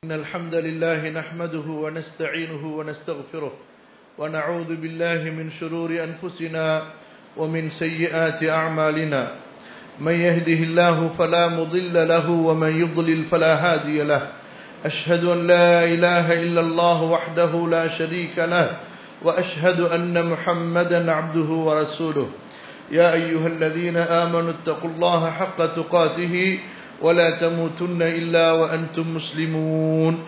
إن الحمد لله نحمده ونستعينه ونستغفره ونعوذ بالله من شرور أنفسنا ومن سيئات أعمالنا من يهده الله فلا مضل له ومن يضلل فلا هادي له أشهد أن لا إله إلا الله وحده لا شريك له وأشهد أن محمدا عبده ورسوله يا أيها الذين آمنوا اتقوا الله حق تقاته ولا تموتن إلا وأنتم مسلمون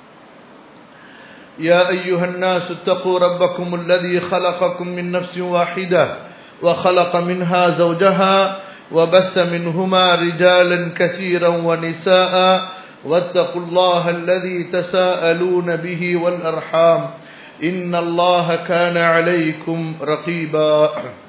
يا أيها الناس اتقوا ربكم الذي خلقكم من نفس واحدة وخلق منها زوجها وبث منهما رجالا كثيرا ونساء واتقوا الله الذي تساءلون به والأرحام إن الله كان عليكم رقيبا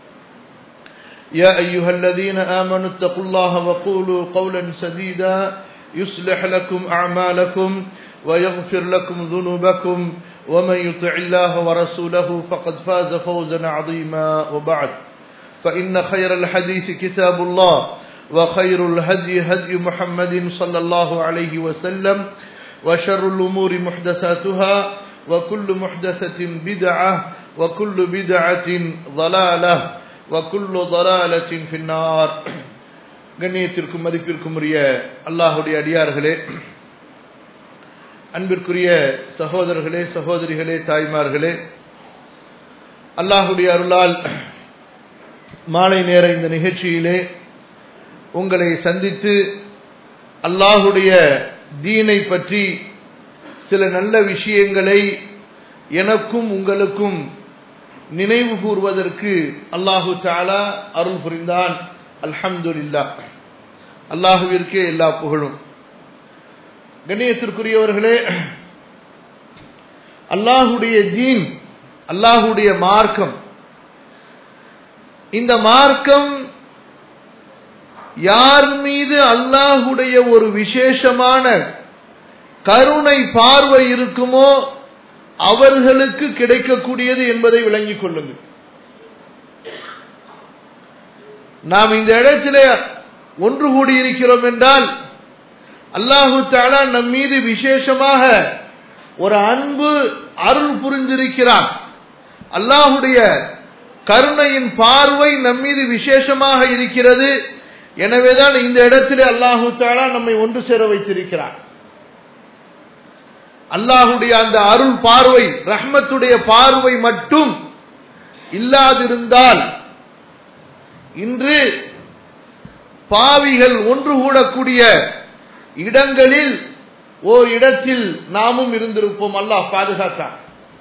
يا أيها الذين آمنوا اتقوا الله وقولوا قولا سديدا يصلح لكم أعمالكم ويغفر لكم ذنوبكم ومن يطع الله ورسوله فقد فاز فوزا عظيما وبعد فإن خير الحديث كتاب الله وخير الهدي هدي محمد صلى الله عليه وسلم وشر الأمور محدثاتها وكل محدثة بدعة وكل بدعة ضلالة وكل ضلالة في النار கண்ணியத்திற்கும் மதிப்பிற்கும் உரிய அல்லாஹுடைய அடியார்களே அன்பிற்குரிய சகோதரர்களே சகோதரிகளே தாய்மார்களே அல்லாஹுடைய அருளால் மாலை நேர இந்த நிகழ்ச்சியிலே உங்களை சந்தித்து அல்லாஹுடைய தீனை பற்றி சில நல்ல விஷயங்களை எனக்கும் உங்களுக்கும் நினைவு கூறுவதற்கு அல்லாஹு தாலா அருள் புரிந்தான் அல்ஹம்துல்லா அல்லாஹுவிற்கே எல்லா புகழும் கண்ணியத்திற்குரியவர்களே அல்லாஹுடைய ஜீன் அல்லாஹுடைய மார்க்கம் இந்த மார்க்கம் யார் மீது அல்லாஹுடைய ஒரு விசேஷமான கருணை பார்வை இருக்குமோ அவர்களுக்கு கிடைக்கக்கூடியது என்பதை விளங்கிக் கொள்ளுங்கள் நாம் இந்த இடத்திலே ஒன்று கூடியிருக்கிறோம் என்றால் அல்லாஹு தாலா நம் மீது விசேஷமாக ஒரு அன்பு அருள் புரிந்திருக்கிறார் அல்லாஹுடைய கருணையின் பார்வை நம் மீது விசேஷமாக இருக்கிறது எனவேதான் இந்த இடத்திலே அல்லாஹு தாலா நம்மை ஒன்று சேர வைத்திருக்கிறார் அல்லாஹுடைய அந்த அருள் பார்வை ரஹ்மத்துடைய பார்வை மட்டும் இல்லாதிருந்தால் இன்று பாவிகள் ஒன்று கூடக்கூடிய இடங்களில் ஓர் இடத்தில் நாமும் இருந்திருப்போம் அல்லாஹ் பாதுகாத்தான்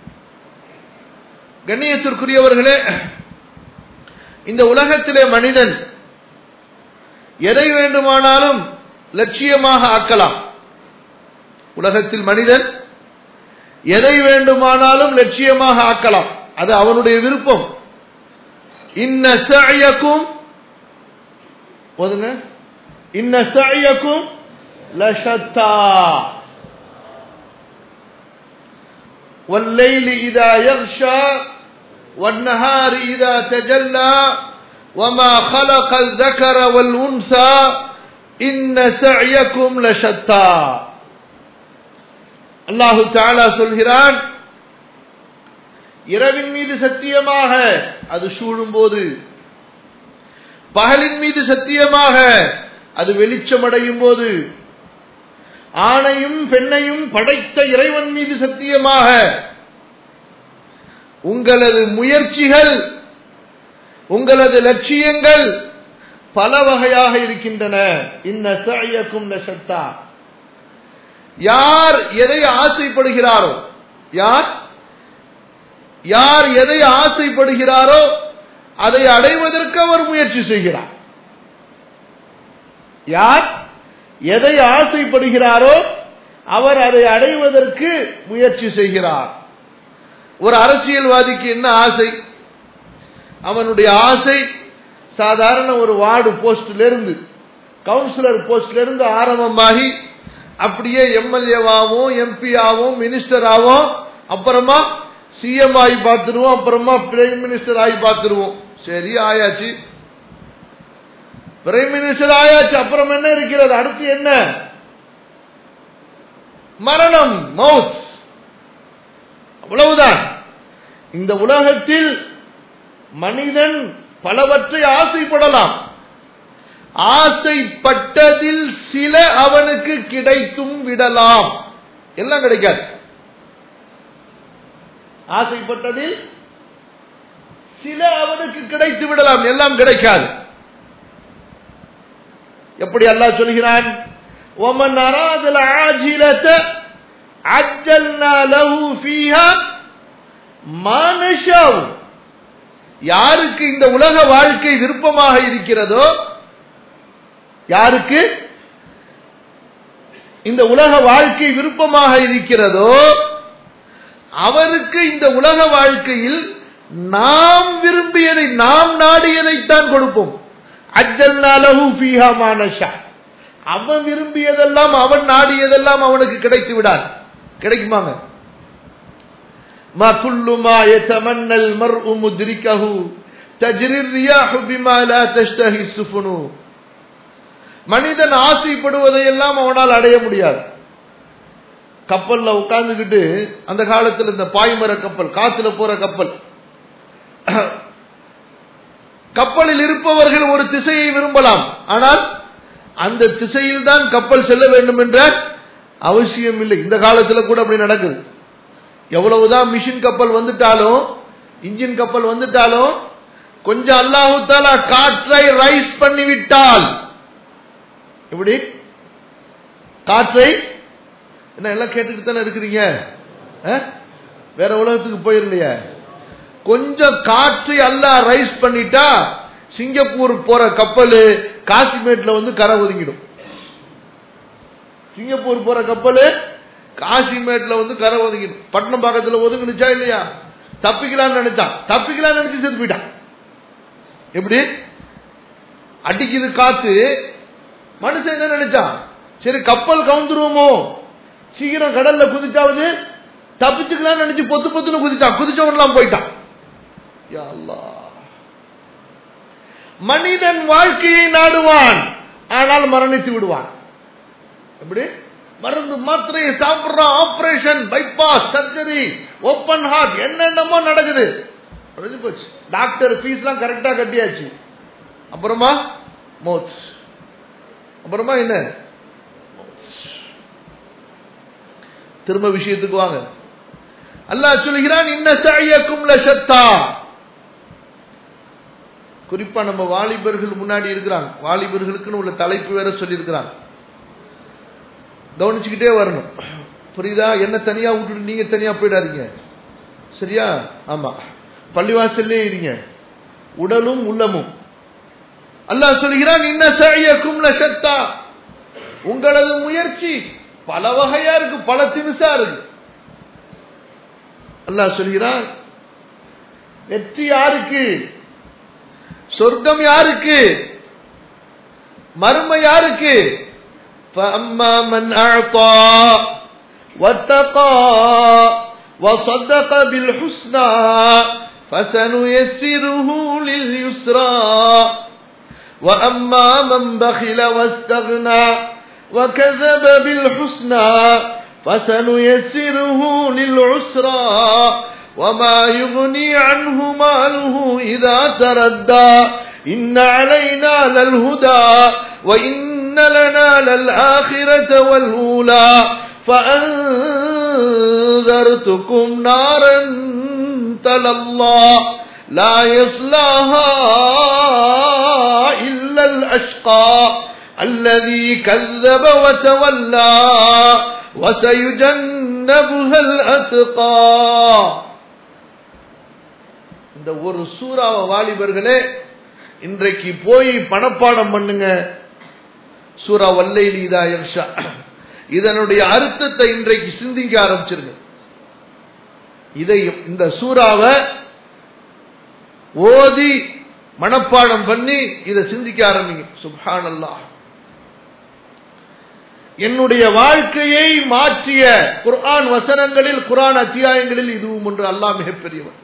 கண்ணியத்திற்குரியவர்களே இந்த உலகத்திலே மனிதன் எதை வேண்டுமானாலும் லட்சியமாக ஆக்கலாம் உலகத்தில் மனிதன் எதை வேண்டுமானாலும் லட்சியமாக ஆக்கலாம் அது அவனுடைய விருப்பம் இன்ன சயக்கும் இன்ன சயக்கும் லஷத்தா والليل إذا يغشى والنهار إذا تجلى وما خلق الذكر والأنثى إن سعيكم لشتى அல்லாஹு தாலா சொல்கிறான் இரவின் மீது சத்தியமாக அது சூழும் போது பகலின் மீது சத்தியமாக அது வெளிச்சமடையும் போது ஆணையும் பெண்ணையும் படைத்த இறைவன் மீது சத்தியமாக உங்களது முயற்சிகள் உங்களது லட்சியங்கள் பல வகையாக இருக்கின்றன இன்ன சாயக்கும் நசத்தா யார் எதை ஆசைப்படுகிறாரோ யார் யார் எதை ஆசைப்படுகிறாரோ அதை அடைவதற்கு அவர் முயற்சி செய்கிறார் யார் எதை ஆசைப்படுகிறாரோ அவர் அதை அடைவதற்கு முயற்சி செய்கிறார் ஒரு அரசியல்வாதிக்கு என்ன ஆசை அவனுடைய ஆசை சாதாரண ஒரு வார்டு போஸ்ட்ல இருந்து கவுன்சிலர் போஸ்ட்ல இருந்து ஆரம்பமாகி அப்படியே எம்எல்ஏவாகவும் எம்பி ஆகும் மினிஸ்டர் ஆகும் அப்புறமா சிஎம் ஆகி பார்த்துருவோம் அப்புறமா பிரைம் மினிஸ்டர் ஆகி பார்த்துருவோம் சரி ஆயாச்சு பிரைம் மினிஸ்டர் ஆயாச்சு அப்புறம் என்ன இருக்கிறது அடுத்து என்ன மரணம் மவுத் அவ்வளவுதான் இந்த உலகத்தில் மனிதன் பலவற்றை ஆசைப்படலாம் ஆசைப்பட்டதில் சில அவனுக்கு கிடைத்தும் விடலாம் எல்லாம் கிடைக்காது ஆசைப்பட்டதில் சில அவனுக்கு கிடைத்து விடலாம் எல்லாம் கிடைக்காது எப்படி அல்லாஹ் சொல்கிறான் ومن أراد العاجلة عجلنا له فيها ما نشاء யாருக்கு இந்த உலக வாழ்க்கை விருப்பமாக இருக்கிறதோ யாருக்கு இந்த உலக வாழ்க்கை விருப்பமாக இருக்கிறதோ அவருக்கு இந்த உலக வாழ்க்கையில் நாம் விரும்பியதை நாம் நாடியதைத்தான் கொடுப்போம் அஜல்னாலஹு ஃபீஹா மானஷா அவன் விரும்பியதெல்லாம் அவன் நாடியதெல்லாம் அவனுக்கு கிடைத்து விடாது கிடைக்குமாங்க ما كل ما يتمنى المرء مدركه تجري الرياح بما لا تشتهي السفن மனிதன் ஆசைப்படுவதையெல்லாம் அவனால் அடைய முடியாது கப்பல்ல உட்கார்ந்துகிட்டு அந்த காலத்தில் இந்த பாய்மர கப்பல் காத்துல போற கப்பல் கப்பலில் இருப்பவர்கள் ஒரு திசையை விரும்பலாம் ஆனால் அந்த திசையில் தான் கப்பல் செல்ல வேண்டும் என்ற அவசியம் இல்லை இந்த காலத்தில் கூட அப்படி நடக்குது எவ்வளவுதான் மிஷின் கப்பல் வந்துட்டாலும் இன்ஜின் கப்பல் வந்துட்டாலும் கொஞ்சம் அல்லாஹு தாலா காற்றை ரைஸ் பண்ணிவிட்டால் எப்படி காற்றை என்ன எல்லாம் கேட்டுட்டு தானே இருக்கிறீங்க வேற உலகத்துக்கு போயிருலையே கொஞ்சம் காற்றை அல்லாஹ் ரைஸ் பண்ணிட்டா சிங்கப்பூர் போற கப்பல் காசிமேட்ல வந்து கரை ஒதுங்கிடும் சிங்கப்பூர் போற கப்பல் காசிமேட்ல வந்து கரை ஒதுங்கிடும் பட்டணம் பக்கத்துல ஒதுங்கினுச்சா இல்லையா தப்பிக்கலாம்னு நினைச்சான் தப்பிக்கலாம்னு நினைச்சு செத்து போயிட்டான் எப்படி அடிக்குது காத்து மனுஷன் என்ன நினைச்சான் சரி கப்பல் கவுந்துருவோமோ சீக்கிரம் கடல்ல குதிச்சாவது தப்பிச்சுக்கலாம்னு நினைச்சு பொத்து பொத்துன்னு குதிச்சான் குதிச்சவன்லாம் போயிட்டான் யா அல்லாஹ் மனிதன் வாழ்க்கையை நாடுவான் ஆனால் மரணித்து விடுவான் எப்படி மருந்து மாத்திரையை சாப்பிடுறான் operation bypass surgery open heart என்னென்னமோ நடக்குது முடிஞ்சு போச்சு டாக்டர் ஃபீஸ்லாம் கரெக்டா கட்டியாச்சு அப்புறமா மோத் அப்புறமா என்ன திரும்ப விஷயத்துக்கு வாங்க அல்லாஹ் சொல்கிறான் இன்ன சாயக்கும் லஷத்தா குறிப்பா நம்ம வாலிபர்கள் முன்னாடி இருக்கிறாங்க வாலிபர்களுக்குன்னு உள்ள தலைப்பு வேற சொல்லியிருக்கிறாங்க கவனிச்சுக்கிட்டே வரணும் புரியுதா என்ன தனியா விட்டுட்டு நீங்க தனியா போயிடாதீங்க சரியா ஆமா பள்ளிவாசல்லே இருங்க உடலும் உள்ளமும் அல்லாஹ் சொல்கிறான் இன்ன சாயக்கும் லஷத்தா உங்களது முயற்சி பல வகையா இருக்கு பல தினுசா இருக்கு அல்லாஹ் சொல்கிறான் வெற்றி யாருக்கு சொர்க்கம் யாருக்கு மர்ம யாருக்கு فأما من أعطى واتقى وصدق بالحسنى فسنيسره لليسرى وأما من بخل واستغنى وكذب بالحسنى فسنيسره للعسرى وما يغني عنه ماله إذا تردى إن علينا للهدى وإن لنا للآخرة والأولى فأنذرتكم نارا تلظى لا يصلاها إلا الأشقى الذي كذب وتولى وسيجنبها الأتقى இந்த ஒரு சூறாவ வாலிபர்களே இன்றைக்கு போய் பணப்பாடம் பண்ணுங்க சூரா வல்லைலி இதா யர்ஷா இதனுடைய அர்த்தத்தை இன்றைக்கு சிந்திக்க ஆரம்பிச்சிருங்க இதை இந்த சூறாவை ஓதி மனப்பாடம் பண்ணி இதை சிந்திக்க ஆரம்பிங்க சுப்ஹான் அல்லாஹ் என்னுடைய வாழ்க்கையை மாற்றிய குர்ஆன் வசனங்களில் குர்ஆன் அத்தியாயங்களில் இதுவும் ஒன்று அல்லாஹ் மிகப்பெரியவர்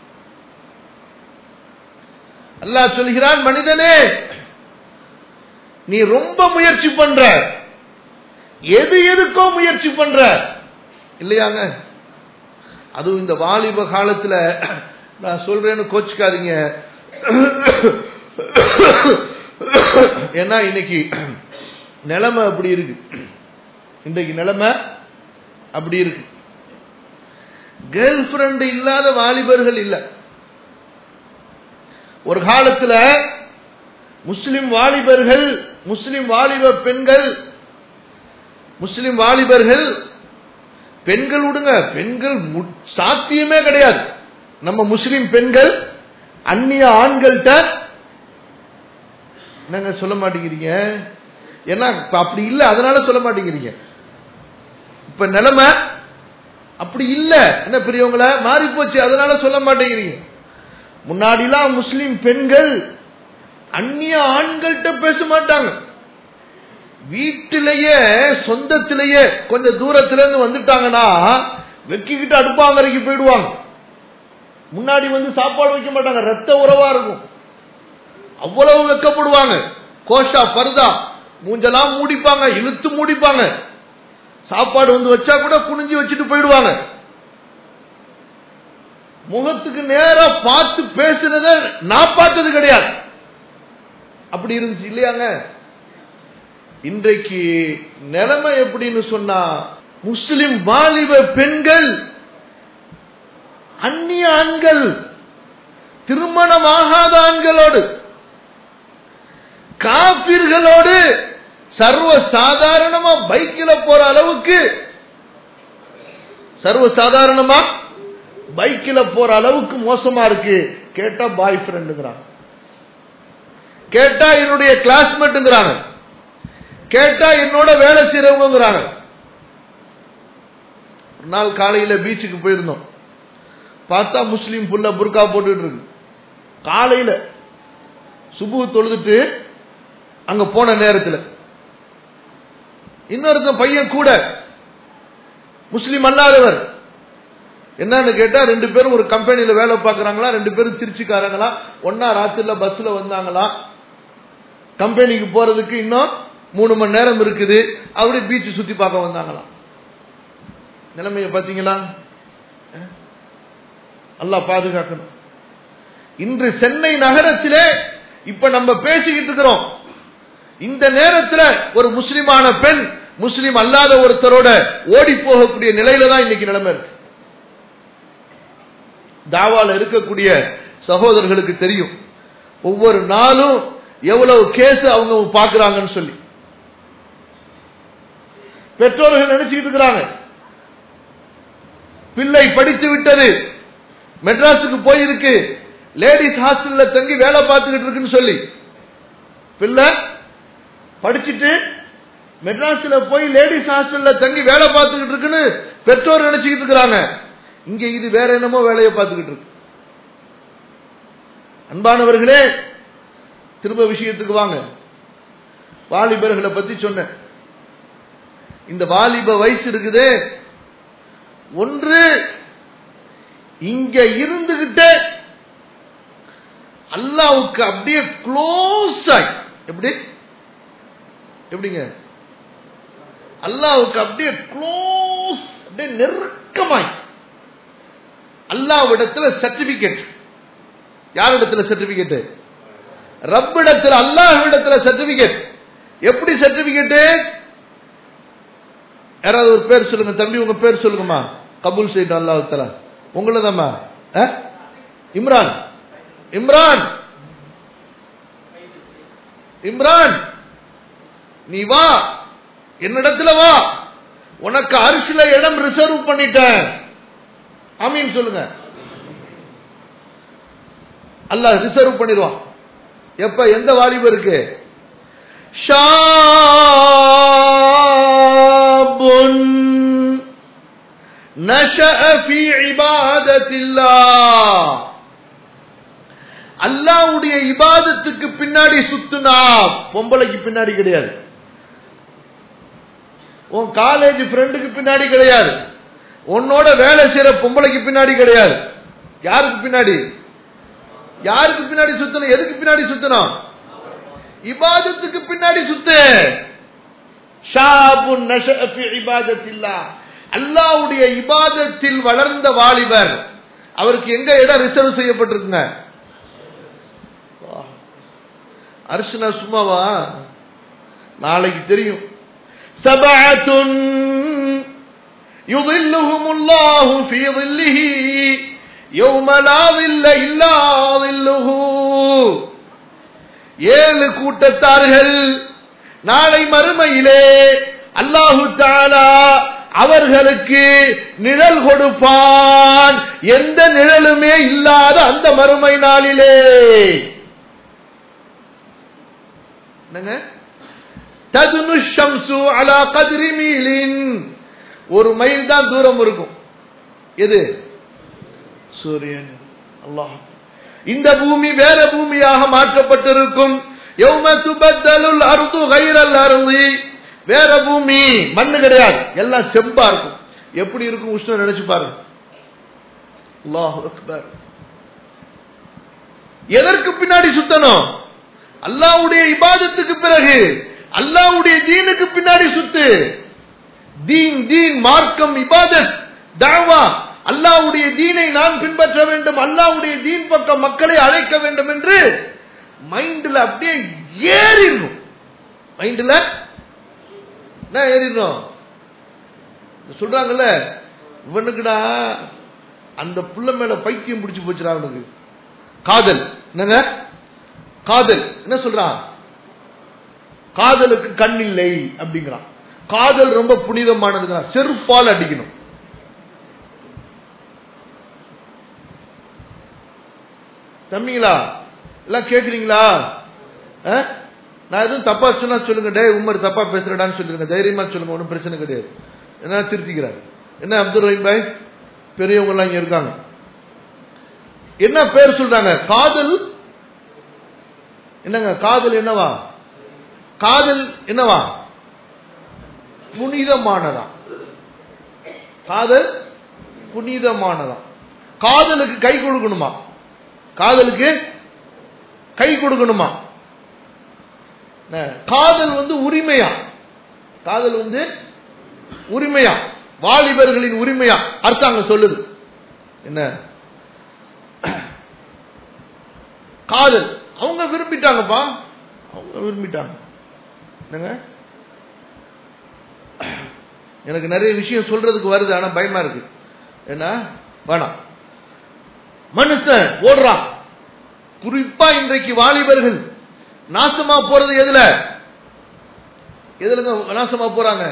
அல்லாஹ் சொல்கிறான் மனிதனே நீ ரொம்ப முயற்சி பண்ற எது எதுக்கோ முயற்சி பண்ற இல்லையாங்க அதுவும் இந்த வாலிப காலத்துல நான் சொல்றேன்னு கோச்சிக்காதீங்க ஏன்னா இன்னைக்கு நிலைமை அப்படி இருக்கு இன்றைக்கு நிலைமை அப்படி இருக்கு கேர்ள் ஃபிரெண்ட் இல்லாத வாலிபர்கள் இல்ல ஒரு காலத்துல முஸ்லிம் வாலிபர்கள் முஸ்லிம் வாலிப பெண்கள் முஸ்லிம் வாலிபர்கள் பெண்கள் விடுங்க பெண்கள் மு- சாத்தியமே கிடையாது நம்ம முஸ்லிம் பெண்கள் அந்நிய ஆண்கள்கிட்ட என்னங்க சொல்ல மாட்டேங்கிறீங்க ஏன்னா இப்ப அப்படி இல்ல அதனால சொல்ல மாட்டேங்கிறீங்க இப்ப நிலைமை அப்படி இல்ல என்ன பெரியவங்கள மாறி போச்சு அதனால சொல்ல மாட்டேங்கிறீங்க முன்னாடிலாம் முஸ்லிம் பெண்கள் அந்நிய ஆண்கள்கிட்ட பேச மாட்டாங்க வீட்டிலேயே சொந்தத்திலேயே கொஞ்சம் தூரத்துல இருந்து வந்துட்டாங்கன்னா வெக்கிக்கிட்டு அடுப்பாங்கரைக்கு போயிடுவாங்க முன்னாடி வந்து சாப்பாடு வைக்க மாட்டாங்க ரத்த உறவா இருக்கும் அவ்வளவு வெக்கப்படுவாங்க கோஷா பர்தா மூஞ்செல்லாம் மூடிப்பாங்க இழுத்து மூடிப்பாங்க சாப்பாடு வந்து வச்சா கூட குனிஞ்சு வச்சுட்டு போயிடுவாங்க முகத்துக்கு நேரா பார்த்து பேசுறத நான் பார்த்தது கிடையாது அப்படி இருந்துச்சு இல்லையாங்க இன்றைக்கு நிலைமை எப்படின்னு சொன்னா முஸ்லிம் வாலிப பெண்கள் அந்நிய ஆண்கள் திருமணமாகாத ஆண்களோடு காபிர்களோடு சர்வ சாதாரணமா பைக்கில் போற அளவுக்கு சர்வ சாதாரணமா பைக்கில் போற அளவுக்கு மோசமா இருக்கு கேட்டா பாய் ஃப்ரெண்டுங்கிறாங்க கேட்டா என்னுடைய கிளாஸ்மேட்டுங்கிறாங்க கேட்டா என்னோட வேலை செய்யறவங்கிறாங்க ஒரு நாள் காலையில பீச்சுக்கு போயிருந்தோம் பார்த்தா முஸ்லீம் புள்ள புர்கா போட்டுட்டு இருக்கு காலையில சுபு தொழுதுட்டு அங்க போன நேரத்துல இன்னொருத்தன் பையன் கூட முஸ்லீம் அல்லாதவர் என்னன்னு கேட்டா ரெண்டு பேரும் ஒரு கம்பெனில வேலை பார்க்கறாங்களா ரெண்டு பேரும் திருச்சிக்காரங்களா ஒன்னா ராத்திரில பஸ்ல வந்தாங்களா கம்பெனிக்கு போறதுக்கு இன்னும் மூணு மணி நேரம் இருக்குது அப்படி பீச் சுத்தி பார்க்க வந்தாங்களாம் நிலைமைய பாத்தீங்களா அஹ்? அல்லாஹ் பாதுகாக்கணும் இன்று சென்னை நகரத்திலே இப்ப நம்ம பேசிக்கிட்டு இருக்கிறோம் இந்த நேரத்துல ஒரு முஸ்லிமான பெண் முஸ்லிம் அல்லாத ஒருத்தரோட ஓடி போகக்கூடிய நிலையில தான் இன்னைக்கு நிலைமை இருக்கு தாவால இருக்கக்கூடிய சகோதரர்களுக்கு தெரியும் ஒவ்வொரு நாளும் எவ்வளவு கேஸ் அவங்க பாக்குறாங்கன்னு சொல்லி பெற்றோர்கள் நினைச்சுக்கிட்டு இருக்கிறாங்க பிள்ளை படித்து விட்டது மெட்ராஸுக்கு போயிருக்கு லேடிஸ் ஹாஸ்டல்ல தங்கி வேலை பார்த்துக்கிட்டு இருக்குன்னு சொல்லி பிள்ளை படிச்சுட்டு மெட்ராஸ்ல போய் லேடிஸ் ஹாஸ்டல்ல தங்கி வேலை பார்த்துக்கிட்டு இருக்குன்னு பெற்றோர் நினைச்சுக்கிட்டு இருக்கிறாங்க இங்க இது வேற என்னமோ வேலையை பார்த்துக்கிட்டு இருக்கு அன்பானவர்களே திரும்ப விஷயத்துக்கு வாங்க வாலிபர்களை பத்தி சொன்னேன் இந்த வாலிப வயசு இருக்குது ஒன்று இங்க இருந்துகிட்டே அல்லாவுக்கு அப்படியே க்ளோஸ் ஆகி எப்படி எப்படிங்க அல்லாவுக்கு அப்படியே க்ளோஸ் அப்படியே நெருக்கமாய் அல்லாவிடத்துல சர்டிபிகேட் யாரிடத்துல சர்டிபிகேட் ரப்பிடத்துல அல்லாஹ்விடத்துல சர்டிபிகேட் எப்படி சர்டிபிகேட் யாராவது ஒரு பேர் சொல்லுங்க தம்பி உங்க பேர் சொல்லுங்கம்மா கபூல் செய்யட்டும் அல்லாஹ் தலா உங்களதாம்மா இம்ரான் இம்ரான் இம்ரான் நீ வா என்னிடத்துல வா உனக்கு அரிசில இடம் ரிசர்வ் பண்ணிட்டேன் ஆமீன் சொல்லுங்க அல்லாஹ் ரிசர்வ் பண்ணிடுவான் எப்ப எந்த வாலிபருக்கு شاب نشأ في عبادة الله அல்லாவுடைய இபாதத்துக்கு பின்னாடி சுத்துனா பொம்பளைக்கு பின்னாடி கிடையாது உன் காலேஜ் ஃப்ரெண்டுக்கு பின்னாடி கிடையாது உன்னோட வேலை செய்யற பொம்பளைக்கு பின்னாடி கிடையாது யாருக்கு பின்னாடி யாருக்கு பின்னாடி சுத்தணும் எதுக்கு பின்னாடி சுத்தணும் இபாதத்துக்கு பின்னாடி சுத்து ஷாபுன் நஷஅ ஃபி இபாதத்தில்லாஹ் அல்லாஹ்வுடைய இபாதத்தில் வளர்ந்த வாலிபர் அவருக்கு எங்க இடம் ரிசர்வ் செய்யப்பட்டிருக்குங்க அரிசனா சும்மாவா நாளைக்கு தெரியும் சபஅத்துன் يظلهم الله في ظله يوم لا ظل إلا ظله ஏழு கூட்டத்தார்கள் நாளை மறுமையிலே அல்லாஹு தாலா அவர்களுக்கு நிழல் கொடுப்பான் எந்த நிழலுமே இல்லாத அந்த மறுமை நாளிலே என்னங்க ததுனு ஷம்சு அலா கதிரி மீலின் ஒரு மைல் தான் தூரம் இருக்கும் எது சூரியன் அல்லாஹ் இந்த பூமி வேற பூமியாக மாற்றப்பட்டிருக்கும் யௌம துபத்தலுல் அர்து கைரல் அருந்தி வேற பூமி மண்ணு கிடையாது எல்லாம் செம்பா இருக்கும் எப்படி இருக்கும் உஷ்ணம் நினைச்சு பாருங்க அல்லாஹ் அக்பர் எதற்கு பின்னாடி சுத்தணும் அல்லாவுடைய இபாதத்துக்கு பிறகு அல்லாவுடைய தீனுக்கு பின்னாடி சுத்து தீன் தீன் மார்க்கம் இபாதத் தாவா அல்லாவுடைய தீனை நான் பின்பற்ற வேண்டும் அல்லாவுடைய தீன் பக்கம் மக்களை அழைக்க வேண்டும் என்று மைண்ட்ல அப்படியே ஏறிடணும் மைண்ட்ல என்ன ஏறிடணும் சொல்றாங்கல்ல இவனுக்குடா அந்த புள்ள மேல பைத்தியம் பிடிச்சு போச்சுடா அவனுக்கு காதல் என்னங்க காதல் என்ன சொல்றான் காதலுக்கு கண் இல்லை அப்படிங்கிறான் காதல் ரொம்ப புனிதமானதுங்கிறான் செருப்பால் அடிக்கணும் தம்பிங்களா எல்லாம் கேக்குறீங்களா நான் எதுவும் தப்பா சொன்னா சொல்லுங்க டே உமர் தப்பா பேசுறடான்னு சொல்லுங்க தைரியமா சொல்லுங்க ஒன்றும் பிரச்சனை கிடையாது என்ன திருத்திக்கிறார் என்ன அப்துல் ரஹீம் பாய் பெரியவங்க எல்லாம் இங்க இருக்காங்க என்ன பேர் சொல்றாங்க காதல் என்னங்க காதல் என்னவா காதல் என்னவா புனிதமானதா காதல் புனிதமானதா காதலுக்கு கை கொடுக்கணுமா காதலுக்கு கை கொடுக்கணுமா காதல் வந்து உரிமையா காதல் வந்து உரிமையா வாலிபர்களின் உரிமையா அரசாங்கம் சொல்லுது என்ன காதல் அவங்க விரும்பிட்டாங்கப்பா அவங்க விரும்பிட்டாங்க என்னங்க எனக்கு நிறைய விஷயம் சொல்றதுக்கு வருது ஆனா பயமா இருக்கு என்ன வேணாம் மனுஷன் ஓடுறான் குறிப்பா இன்றைக்கு வாலிபர்கள் நாசமா போறது எதுல எதுலங்க நாசமா போறாங்க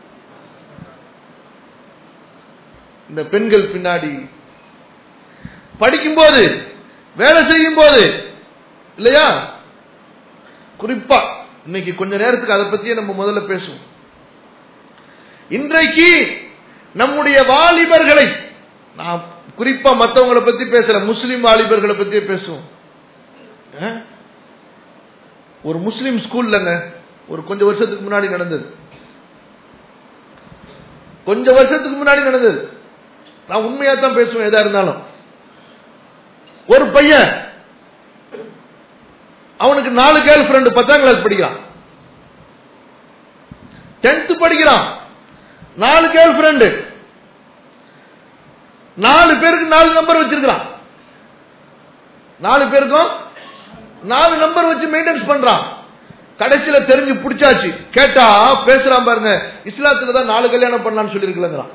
இந்த பெண்கள் பின்னாடி படிக்கும்போது வேலை செய்யும் போது இல்லையா குறிப்பா இன்னைக்கு கொஞ்ச நேரத்துக்கு அதை பத்தியே நம்ம முதல்ல பேசுவோம் இன்றைக்கு நம்முடைய வாலிபர்களை நான் குறிப்பா மற்றவங்களை பத்தி பேசல முஸ்லிம் வாலிபர்களை பத்தியே பேசுவோம் ஒரு முஸ்லிம் ஸ்கூல்லங்க ஒரு கொஞ்ச வருஷத்துக்கு முன்னாடி நடந்தது கொஞ்ச வருஷத்துக்கு முன்னாடி நடந்தது நான் உண்மையா தான் பேசுவேன் எதா இருந்தாலும் ஒரு பையன் அவனுக்கு நாலு கேர்ள் ஃப்ரெண்டு பத்தாம் கிளாஸ் படிக்கிறான் டென்த் படிக்கிறான் நாலு கேர்ள் ஃப்ரெண்டு நாலு பேருக்கு நாலு நம்பர் வச்சிருக்கிறான் நாலு பேருக்கும் நாலு நம்பர் வச்சு மெயின்டைன்ஸ் பண்றான் கடைசியில தெரிஞ்சு பிடிச்சாச்சு கேட்டா பேசுறான் பாருங்க இஸ்லாத்துல தான் நாலு கல்யாணம் பண்ணலாம்னு சொல்லிருக்கலங்கிறான்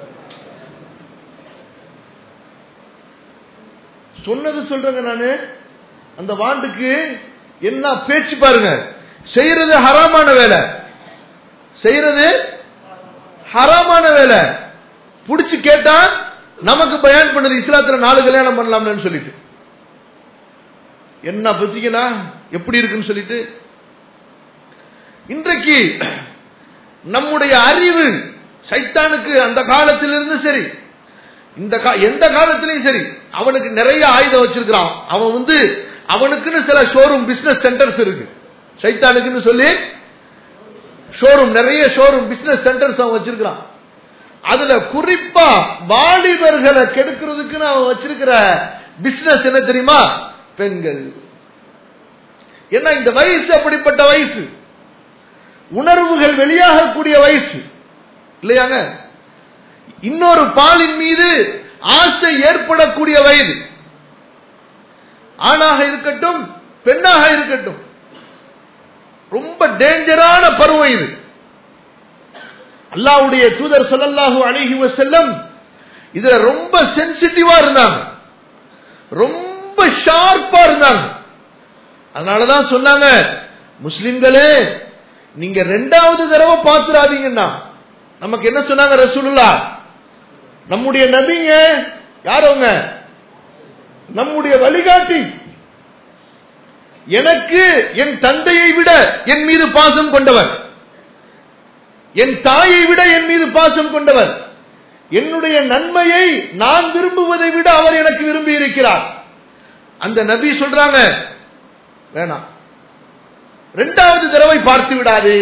சொன்னது சொல்றேங்க நானு அந்த வாண்டுக்கு என்ன பேச்சு பாருங்க செய்யறது ஹராமான வேலை செய்யறது ஹராமான வேலை புடிச்சு கேட்டா நமக்கு பயன் பண்ணது இஸ்லாத்துல நாலு கல்யாணம் பண்ணலாம்னு சொல்லிட்டு என்ன பத்திக்கனா எப்படி இருக்குன்னு சொல்லிட்டு இன்றைக்கு நம்முடைய அறிவு சைத்தானுக்கு அந்த காலத்திலிருந்து சரி இந்த எந்த காலத்திலையும் சரி அவனுக்கு நிறைய ஆயுதம் வச்சிருக்கிறான் அவன் வந்து அவனுக்குன்னு சில ஷோரூம் பிசினஸ் சென்டர்ஸ் இருக்கு சைத்தானுக்குன்னு சொல்லி ஷோரூம் நிறைய ஷோரூம் பிசினஸ் சென்டர்ஸ் அவன் வச்சிருக்கிறான் அதுல குறிப்பா வாலிபர்களை கெடுக்கிறதுக்குன்னு அவன் வச்சிருக்கிற பிசினஸ் என்ன தெரியுமா பெண்கள் ஏன்னா இந்த வயசு அப்படிப்பட்ட வயசு உணர்வுகள் வெளியாகக்கூடிய வயசு இல்லையாங்க இன்னொரு பாலின் மீது ஆசை ஏற்படக்கூடிய வயது ஆணாக இருக்கட்டும் பெண்ணாக இருக்கட்டும் ரொம்ப டேஞ்சரான பருவம் இது அல்லாவுடைய தூதர் சொல்லல்லாஹு அழகி செல்லம் இதுல ரொம்ப சென்சிட்டிவா இருந்தாங்க ரொம்ப ஷார்ப்பா இருந்தாங்க அதனாலதான் சொன்னாங்க முஸ்லிம்களே நீங்க ரெண்டாவது தடவை பார்த்துடாதீங்கன்னா நமக்கு என்ன சொன்னாங்க ரசூலுல்லா நம்முடைய நபிங்க யாரவங்க நம்முடைய வழிகாட்டி எனக்கு என் தந்தையை விட என் மீது பாசம் கொண்டவர் என் தாயை விட என் மீது பாசம் கொண்டவர் என்னுடைய நன்மையை நான் விரும்புவதை விட அவர் எனக்கு விரும்பி இருக்கிறார் அந்த நபி சொல்றாங்க வேணாம் இரண்டாவது தடவை பார்த்து விடாது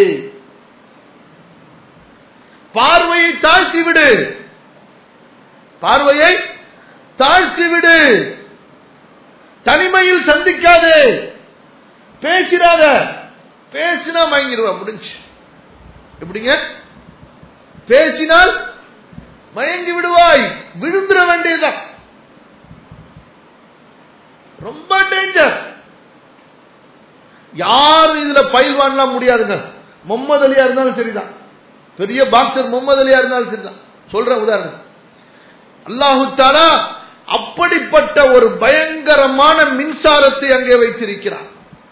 பார்வையை தாழ்த்தி விடு பார்வையை தாழ்த்தி விடு தனிமையில் சந்திக்காது பேசிடாத பேசினா மயங்கிடுவா முடிஞ்சு எப்படிங்க பேசினால் மயங்கி விடுவாய் விழுந்துட வேண்டியதுதான் ரொம்ப டேஞ்சர் யாரும் இதுல பயில்வான்லாம் முடியாதுங்க முகமது அலியா இருந்தாலும் சரிதான் பெரிய பாக்ஸர் முகமது அலியா இருந்தாலும் சரிதான் சொல்றேன் உதாரணம் அல்லாஹு தாலா அப்படிப்பட்ட ஒரு பயங்கரமான மின்சாரத்தை அங்கே வைத்திருக்கிறார்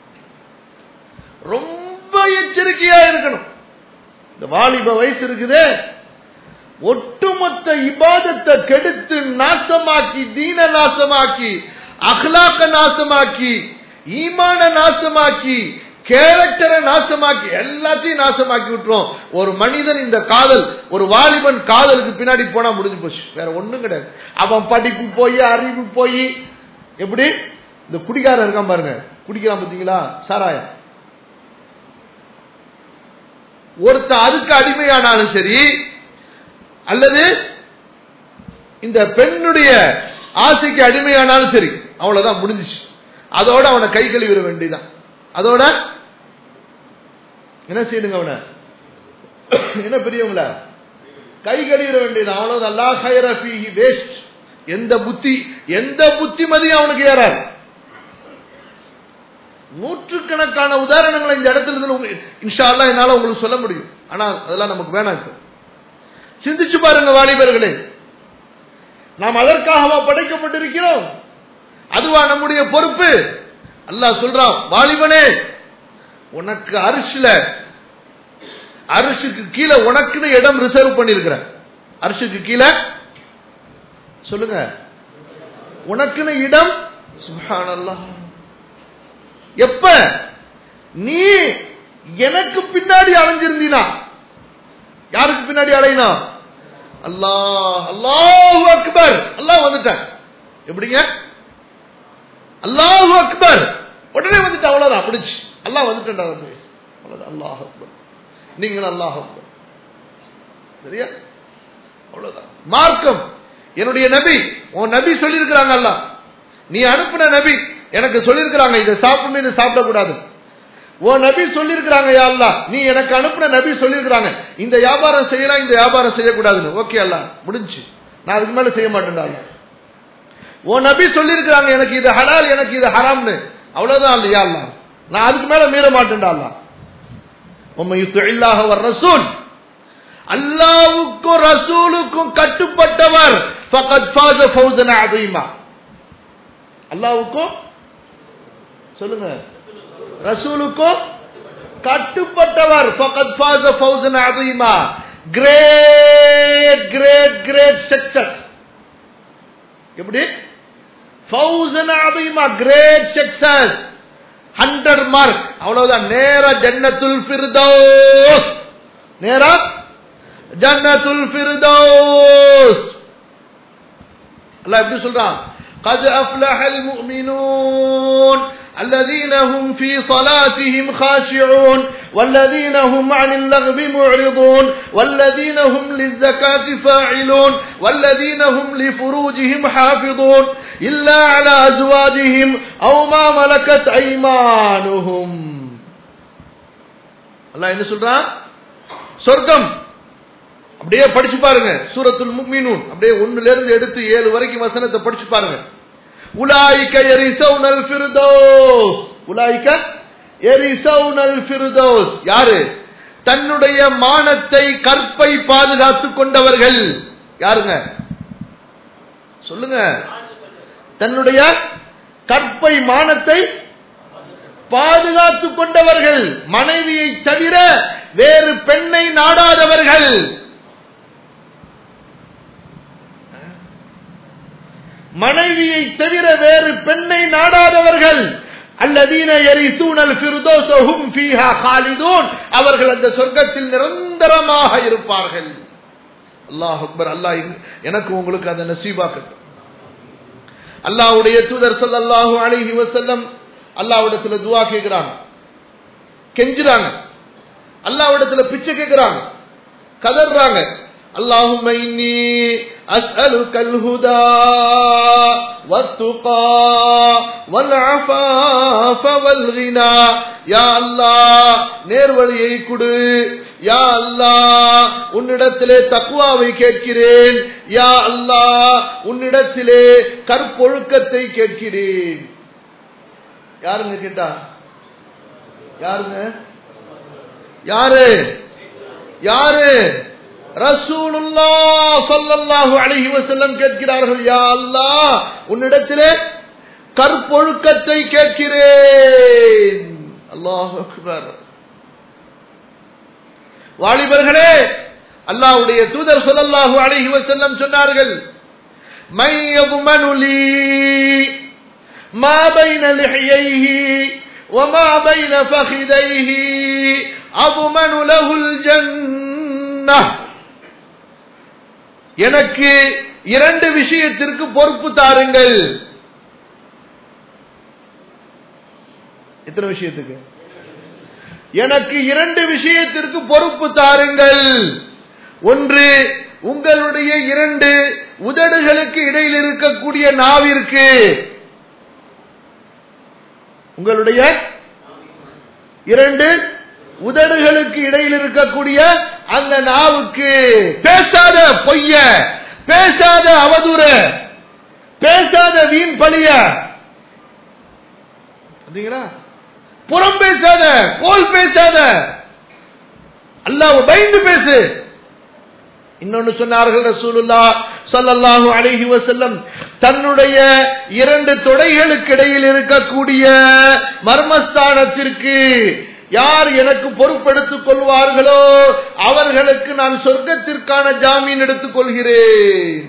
ரொம்ப எச்சரிக்கையா இருக்கணும் இந்த வாலிப வயசு இருக்குதே ஒட்டுமொத்த இபாதத்தை கெடுத்து நாசமாக்கி தீன நாசமாக்கி அஹ்லாக்க நாசமாக்கி ஈமான நாசமாக்கி கேரக்டரை நாசமாக்கி எல்லாத்தையும் நாசமாக்கி விட்டுரும் ஒரு மனிதன் இந்த காதல் ஒரு வாலிபன் காதலுக்கு பின்னாடி போனா முடிஞ்சு போச்சு வேற ஒண்ணும் கிடையாது அவன் படிப்பு போய் அறிவு போய் எப்படி இந்த குடிகாரன் இருக்கான் பாருங்க குடிக்கிறான் பாத்தீங்களா சாராயம் ஒருத்த அதுக்கு அடிமையானாலும் சரி அல்லது இந்த பெண்ணுடைய ஆசைக்கு அடிமையானாலும் சரி அவ்வளவுதான் முடிஞ்சிச்சு அதோட அவனை கை கழுவிட வேண்டியதான் அதோட என்ன செய்யணுங்க அவனை என்ன பெரியவங்கள கை கழுவிட வேண்டியதான் அவ்வளவு அல்லா ஹைரஃபி வேஸ்ட் எந்த புத்தி எந்த புத்திமதியும் அவனுக்கு ஏறாது நூற்றுக்கணக்கான உதாரணங்களை இந்த இடத்துல இருந்து இன்ஷா அல்லா என்னால உங்களுக்கு சொல்ல முடியும் ஆனா அதெல்லாம் நமக்கு வேணாம் இப்போ சிந்திச்சு பாருங்க வாலிபர்களே நாம் அதற்காகவா படைக்கப்பட்டிருக்கிறோம் அதுவா நம்முடைய பொறுப்பு அல்லாஹ் சொல்றான் வாலிபனே உனக்கு அரிசில அரிசுக்கு கீழே உனக்குன்னு இடம் ரிசர்வ் பண்ணிருக்கிற அரிசுக்கு கீழே சொல்லுங்க உனக்குன்னு இடம் சுபானல்லாஹ் எப்ப நீ எனக்கு பின்னாடி அலைஞ்சிருந்தீனா யாருக்கு பின்னாடி அலையினா அல்லாஹ் அல்லாஹு அக்பர் அல்லாஹ் வந்துட்டான் எப்படிங்க அல்லாஹு அக்பர் உடனே வந்துட்டு அவ்வளவுதான் பிடிச்சு அல்லாஹ் வந்துட்டா அவ்வளவுதான் அல்லாஹ் அக்பர் நீங்களும் அல்லாஹ் அக்பர் சரியா அவ்வளவுதான் மார்க்கம் என்னுடைய நபி உன் நபி சொல்லியிருக்கிறாங்க அல்ல நீ அனுப்பின நபி எனக்கு சொல்லியிருக்கிறாங்க இதை சாப்பிடணும் இதை சாப்பிடக்கூடாது உன் நபி சொல்லியிருக்கிறாங்க யா அல்லா நீ எனக்கு அனுப்பின நபி சொல்லியிருக்கிறாங்க இந்த வியாபாரம் செய்யலாம் இந்த வியாபாரம் செய்யக்கூடாதுன்னு ஓகே அல்ல முடிஞ்சு நான் அதுக்கு மேல செய்ய மாட்டேன்டா அல்ல உன் நபி சொல்லியிருக்கிறாங்க எனக்கு இது ஹலால் எனக்கு இது ஹராம்னு அவ்வளவுதான் இல்லையா அல்ல நான் அதுக்கு மேல மீற மாட்டேன்டா அல்ல உண்மை இல்லாக வர் ரசூல் அல்லாவுக்கும் ரசூலுக்கும் கட்டுப்பட்டவர் ஃபகத் ஃபாஸ ஃபௌஸன் அதீமா அல்லாவுக்கும் சொல்லுங்க ரசூலுக்கும் கட்டுப்பட்டவர் ஃபகத் ஃபாஸ ஃபௌஸன் அதீமா கிரேட் கிரேட் கிரேட் சக்சஸ் எப்படி ஃபௌஸன் அதீமா கிரேட் சக்சஸ் ஹண்ட்ரட் மார்க் அவ்வளவுதான் நேரா ஜன்னத்துல் ஃபிர்தௌஸ் நேரா ஜன்னத்துல் ஃபிர்தௌஸ் அல்லாஹ் எப்படி சொல்றான் قد أفلح المؤمنون الذين هم في صلاتهم خاشعون والذين هم عن اللغو معرضون والذين هم للزكاة فاعلون والذين هم لفروجهم حافظون إلا على أزواجهم أو ما ملكت أيمانهم அல்லாஹ் என்ன சொல்றான் சொர்க்கம் அப்படியே படிச்சு பாருங்க சூரத்துல் முக்மினூன் அப்படியே ஒண்ணுல இருந்து எடுத்து ஏழு வரைக்கும் வசனத்தை படிச்சு பாருங்க உலாய்க எரிசவுனல் ஃபிர்தௌஸ் உலாய்க எரிசவுனல் ஃபிர்தௌஸ் யாரு தன்னுடைய மானத்தை கற்பை பாதுகாத்துக் கொண்டவர்கள் யாருங்க சொல்லுங்க தன்னுடைய கற்பை மானத்தை பாதுகாத்துக் கொண்டவர்கள் மனைவியை தவிர வேறு பெண்ணை நாடாதவர்கள் மனைவியை தவிர வேறு பெண்ணை நாடாதவர்கள் அல்லதீன எரிசூனல் ஃபிர்தௌஸஹும் ஃபீஹா காலிதூன் அவர்கள் அந்த சொர்க்கத்தில் நிரந்தரமாக இருப்பார்கள் அல்லாஹ் அக்பர் அல்லாஹ் எனக்கு உங்களுக்கு அந்த நசீபாக்கட்டும் அல்லாஹ்வுடைய தூதர் ஸல்லல்லாஹு அலைஹி வஸல்லம் அல்லாஹ்விடத்துல துஆ கேக்குறாங்க கெஞ்சுறாங்க அல்லாஹ்விடத்துல பிச்சை கேக்குறாங்க கதறாங்க اللهم إني أسألك الهدى والتقى والعفاف والغنى يا الله நேர்வழியை கொடு யா அல்லாஹ் உன்னிடத்திலே தக்குவாவை கேட்கிறேன் யா அல்லாஹ் உன்னிடத்திலே கற்பொழுக்கத்தை கேட்கிறேன் யாருங்க கேட்டா யாருங்க யாரு யாரு ரசூலுல்லா ஸல்லல்லாஹு அலைஹி வஸல்லம் கேட்கிறார்கள் யா அல்லாஹ் உன்னிடத்திலே கற்பொழுக்கத்தை கேட்கிறேன் அல்லாஹ் அக்பர் வாலிபர்களே அல்லாஹ்வுடைய தூதர் ஸல்லல்லாஹு அலைஹி வஸல்லம் சொன்னார்கள் மை யضمن لي ما بين لحييه وما بين فخذيه أضمن له الجنة எனக்கு இரண்டு விஷயத்திற்கு பொறுப்பு தாருங்கள் எத்தனை விஷயத்துக்கு எனக்கு இரண்டு விஷயத்திற்கு பொறுப்பு தாருங்கள் ஒன்று உங்களுடைய இரண்டு உதடுகளுக்கு இடையில் இருக்கக்கூடிய நாவிற்கு உங்களுடைய இரண்டு உதடுகளுக்கு இடையில் இருக்கக்கூடிய அந்த நாவுக்கு பேசாத பொய்ய பேசாத அவதூற பேசாத வீண் பழிய பாத்தீங்களா புறம் பேசாத கோல் பேசாத அல்லாஹ் பயந்து பேசு இன்னொன்னு சொன்னார்கள் ரசூலுல்லா ஸல்லல்லாஹு அலைஹி வஸல்லம் தன்னுடைய இரண்டு தொடைகளுக்கு இடையில் இருக்கக்கூடிய மர்மஸ்தானத்திற்கு யார் எனக்கு பொறுப்பெடுத்துக் கொள்வார்களோ அவர்களுக்கு நான் சொர்க்கத்திற்கான ஜாமீன் எடுத்துக் கொள்கிறேன்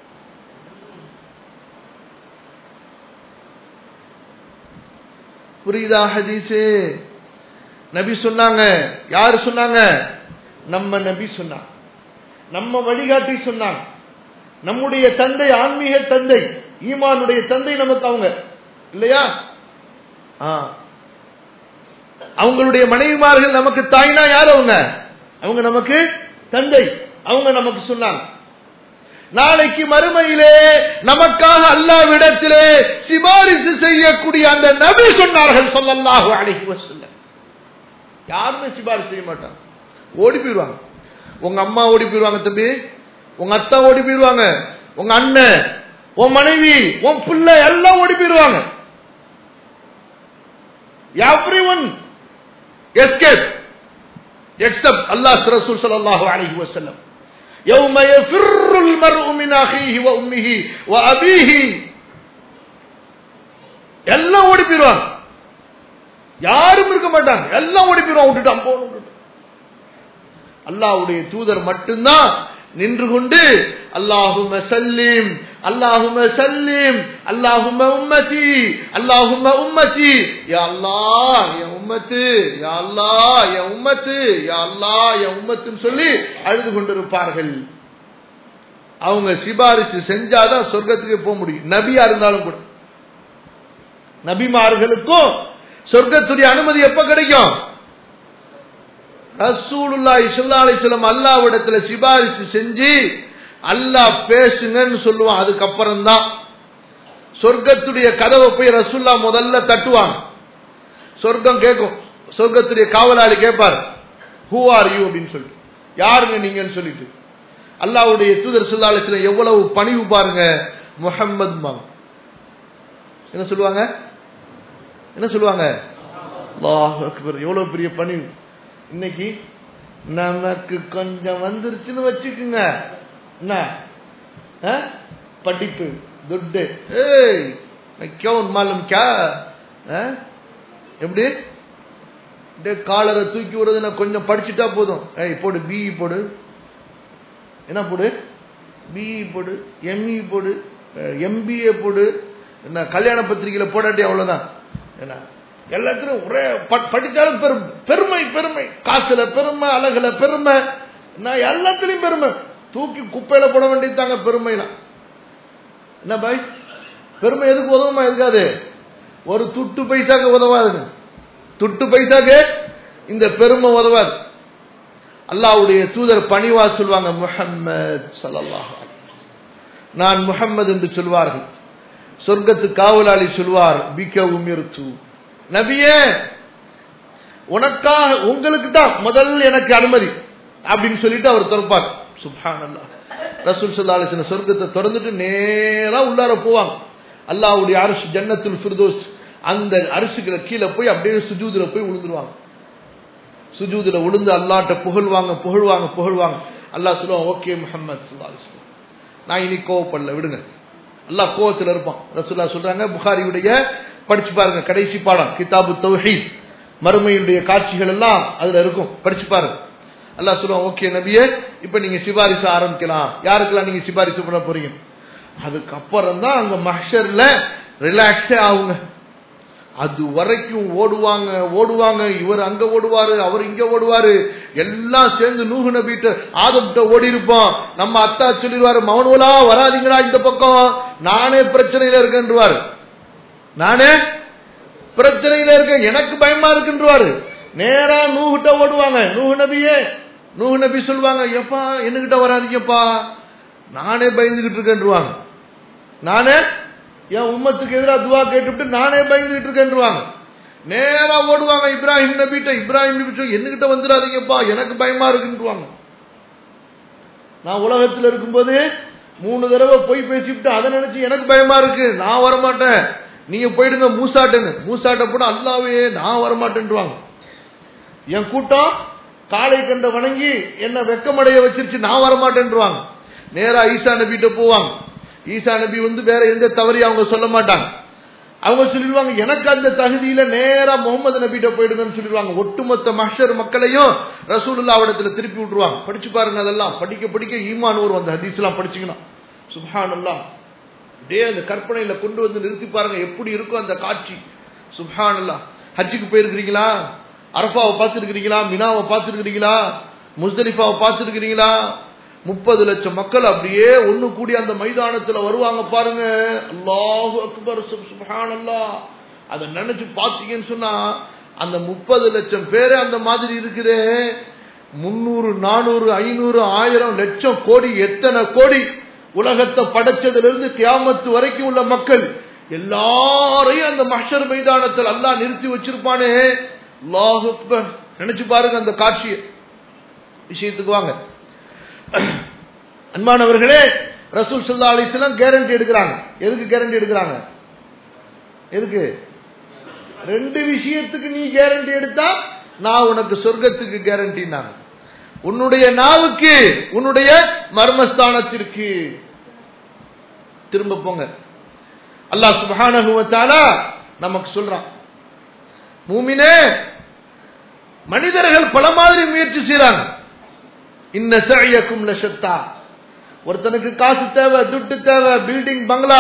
புரியுதா ஹதீஸு நபி சொன்னாங்க யாரு சொன்னாங்க நம்ம நபி சொன்னாங்க நம்ம வழிகாட்டி சொன்னாங்க நம்முடைய தந்தை ஆன்மீக தந்தை ஈமானுடைய தந்தை நமக்கு அவங்க இல்லையா ஆ அவங்களுடைய மனைவிமார்கள் நமக்கு தாய்னா யார் அவங்க அவங்க நமக்கு தந்தை அவங்க நமக்கு சொன்னாங்க நாளைக்கு மறுமையிலே நமக்காக அல்லாவிடத்திலே சிபாரிசு செய்யக்கூடிய அந்த நபி சொன்னார்கள் சொல்லல்லாஹு அழகி வசல்ல யாருமே சிபாரிசு செய்ய மாட்டாங்க ஓடி போயிடுவாங்க உங்க அம்மா ஓடி போயிடுவாங்க தம்பி உங்க அத்தா ஓடி போயிடுவாங்க உங்க அண்ணன் உன் மனைவி உன் பிள்ளை எல்லாம் ஓடி போயிடுவாங்க everyone escape except Allah's Rasul sallallahu alayhi wa sallam يوم يفر المرء من أخيه وأمه وأبيه எல்லாம் ஓடி போயிடுவாங்க யாரும் இருக்க மாட்டாங்க எல்லாம் ஓடி போயிடுவாங்க விட்டுட்டான் போகணும் அல்லாவுடைய தூதர் மட்டும்தான் நின்று கொண்டு அல்லாஹும சல்லீம் அல்லாஹும சல்லீம் அல்லாஹும உம்மதி அல்லாஹும உம்மதி யா அல்லாஹ் என் உம்மத்து யா அல்லாஹ் என் உம்மத்து யா அல்லாஹ் என் உம்மத்துன்னு சொல்லி அழுது கொண்டிருப்பார்கள் அவங்க சிபாரிசு செஞ்சாதான் சொர்க்கத்துக்கு போக முடியும் நபியா இருந்தாலும் கூட நபிமார்களுக்கும் சொர்க்கத்துடைய அனுமதி எப்ப கிடைக்கும் ரசூலுல்லாஹி ஸல்லல்லாஹு அலைஹி வஸல்லம் அல்லாஹ்விடத்துல சிபாரிசு செஞ்சு அல்லாஹ் பேசுங்கன்னு சொல்லுவான் அதுக்கப்புறம் தான் சொர்க்கத்துடைய கதவை போய் ரசூல்லா முதல்ல தட்டுவாங்க சொர்க்கம் கேட்கும் சொர்க்கத்துடைய காவலாளி கேட்பார் ஹூ ஆர் யூ அப்படின்னு சொல்லிட்டு யாருங்க நீங்கன்னு சொல்லிட்டு அல்லாவுடைய தூதர் சொல்லாலத்துல எவ்வளவு பணிவு பாருங்க முஹம்மது மாங்க என்ன சொல்லுவாங்க என்ன சொல்லுவாங்க அல்லாஹ் அக்பர் எவ்வளவு பெரிய பணிவு இன்னைக்கு நமக்கு கொஞ்சம் வந்துருச்சுன்னு வச்சுக்குங்க என்ன ஆ? படிப்பு துட்டு ஏய் கவுன் மாலும் கா ஆ? எப்படி டேய், காலரை தூக்கி விடுறது நான் கொஞ்சம் படிச்சுட்டா போதும் ஏய் போடு பிஇ போடு என்ன போடு பிஇ போடு எம்இ போடு எம்பிஏ போடு என்ன கல்யாண பத்திரிகையில போடாட்டி அவ்வளவுதான் என்ன எல்லாத்திலும் ஒரே ப- படிச்சாலும் பெரும் பெருமை பெருமை காசுல பெருமை அழகுல பெருமை நான் எல்லாத்துலயும் பெருமை தூக்கி குப்பையில போட வேண்டியதாங்க பெருமைலாம் என்ன பாய் பெருமை எதுக்கு உதவுமா இருக்காது ஒரு துட்டு பைசாக்கு உதவாதுங்க துட்டு பைசாக்கு இந்த பெருமை உதவாது அல்லாஹ்வுடைய தூதர் பணிவா சொல்வாங்க முஹம்மது ஸல்லல்லாஹு அலைஹி வஸல்லம். நான் முஹம்மது என்று சொல்வார்கள் சொர்க்கத்து காவலாளி சொல்வார் பிக்க உமிர்த்து நபியே உனக்காக உங்களுக்கு தான் முதல் எனக்கு அனுமதி அப்படின்னு சொல்லிட்டு அவர் திறப்பார் சுப்ஹானல்லாஹ் ரசூல் ஸல்லல்லாஹு அலைஹி வஸல்லம் சொர்க்கத்தை திறந்துட்டு நேரா உள்ளார போவாங்க அல்லாஹ்வுடைய அரிசி ஜன்னத்துல் ஃபிர்தௌஸ் அந்த அரிசிகளை கீழே போய் அப்படியே சுஜூதுல போய் விழுந்துருவாங்க சுஜூதுல விழுந்து அல்லாட்ட புகழ்வாங்க புகழ்வாங்க புகழ்வாங்க அல்லாஹ் சொல்லுவான் ஓகே முஹம்மது ஸல்லல்லாஹு அலைஹி வஸல்லம் நான் இனி கோவப்படல விடுங்க அல்லாஹ் கோவத்துல இருப்பான் ரசூல்லா சொல்றாங்க புகாரியுடைய படிச்சு பாருங்க கடைசி பாடம் கிதாபு தௌஹீத் மறுமையுடைய காட்சிகள் எல்லாம் அதுல இருக்கும் படிச்சு பாருங்க அல்லாஹ் சொல்லுவான் ஓகே நபியே இப்ப நீங்க சிபாரிசு ஆரம்பிக்கலாம் யாருக்கெல்லாம் நீங்க சிபாரிசு பண்ண போறீங்க அதுக்கப்புறம் தான் அங்க மஹ்ஷர்ல ரிலாக்ஸே ஆகுங்க அது வரைக்கும் ஓடுவாங்க ஓடுவாங்க இவர் அங்க ஓடுவாரு அவர் இங்க ஓடுவாரு எல்லாம் சேர்ந்து நூகு நபிட்டு ஆதம்கிட்ட ஓடி இருப்போம் நம்ம அத்தா சொல்லிடுவாரு மௌனவலா வராதீங்களா இந்த பக்கம் நானே பிரச்சனையில இருக்கேன்றுவாரு நானே பிரச்சனையில இருக்கேன் எனக்கு பயமா இருக்குன்றுவாரு நேரா நூகிட்ட ஓடுவாங்க நூகு நபியே நூகு நபி சொல்லுவாங்க எப்பா என்னகிட்ட வராதீங்கப்பா நானே பயந்துகிட்டு இருக்கேன்றுவாங்க நானே என் உம்மத்துக்கு எதிராக துவா கேட்டுவிட்டு நானே பயந்துகிட்டு இருக்கேன்றுவாங்க நேரா ஓடுவாங்க இப்ராஹிம் நபிட்ட இப்ராஹிம் நபி சொல்லி என்னகிட்ட வந்துடாதீங்கப்பா எனக்கு பயமா இருக்குன்றுவாங்க நான் உலகத்துல இருக்கும்போது மூணு தடவை போய் பேசிவிட்டு அதை நினைச்சு எனக்கு பயமா இருக்கு நான் வரமாட்டேன் நீங்க போயிடுங்க மூசாட்டுன்னு மூசாட்ட கூட அல்லாவே நான் வரமாட்டேன்றுவாங்க என் கூட்டம் காளை கண்ட வணங்கி என்ன வெக்கமடைய வச்சிருச்சு நான் வரமாட்டேன்றுவாங்க நேரா ஈசா நபிட்ட போவாங்க ஈசா நபி வந்து வேற எந்த தவறையும் அவங்க சொல்ல மாட்டாங்க அவங்க சொல்லிடுவாங்க எனக்கு அந்த தகுதியில நேரா முகமது நபிட்ட போயிடுங்கன்னு சொல்லிடுவாங்க ஒட்டுமொத்த மஹ்ஷர் மக்களையும் ரசூலுல்லா இடத்துல திருப்பி விட்டுருவாங்க படிச்சு பாருங்க அதெல்லாம் படிக்க படிக்க ஈமான் ஒரு அந்த ஹதீஸ் எல்லாம் படிச்சுக்கணும் சுப்ஹானல்லாஹ் அப்படியே அந்த கற்பனையில கொண்டு வந்து நிறுத்தி பாருங்க எப்படி இருக்கும் அந்த காட்சி சுப்ஹானல்லாஹ் ஹஜ்ஜுக்கு போயிருக்கிறீங்களா அரஃபாவை பார்த்துருக்கிறீங்களா மினாவை பார்த்துருக்கிறீங்களா முஸ்தலிஃபாவை பார்த்துருக்கிறீங்களா முப்பது லட்சம் மக்கள் அப்படியே ஒண்ணு கூடி அந்த மைதானத்துல வருவாங்க பாருங்க அல்லாஹு அக்பர் சுப்ஹானல்லாஹ் அதை நினைச்சு பார்த்தீங்கன்னு சொன்னா அந்த முப்பது லட்சம் பேரே அந்த மாதிரி இருக்குதே முன்னூறு நானூறு ஐநூறு ஆயிரம் லட்சம் கோடி எத்தனை கோடி உலகத்தை படைச்சதிலிருந்து கியாமத்து வரைக்கும் உள்ள மக்கள் எல்லாரையும் அந்த மஹ்ஷர் மைதானத்தில் அல்லாஹ் நிறுத்தி வச்சிருப்பானே அல்லாஹு அக்பர் நினைச்சு பாருங்க அந்த காட்சியை விஷயத்துக்கு வாங்க அன்பானவர்களே ரசூல் சல்லா அலிஸ்லாம் கேரண்டி எடுக்கிறாங்க எதுக்கு கேரண்டி எடுக்கிறாங்க எதுக்கு ரெண்டு விஷயத்துக்கு நீ கேரண்டி எடுத்தா நான் உனக்கு சொர்க்கத்துக்கு கேரண்டினாங்க உன்னுடைய நாவுக்கு உன்னுடைய மர்மஸ்தானத்திற்கு திரும்ப போங்க அல்லாஹ் சுப்ஹானஹு வ தஆலா நமக்கு சொல்றான் மூமினே மனிதர்கள் பல மாதிரி முயற்சி செய்றாங்க இன்ன சஅயக்கும் லஷத்தா ஒருத்தனுக்கு காசு தேவை துட்டு தேவை பில்டிங் பங்களா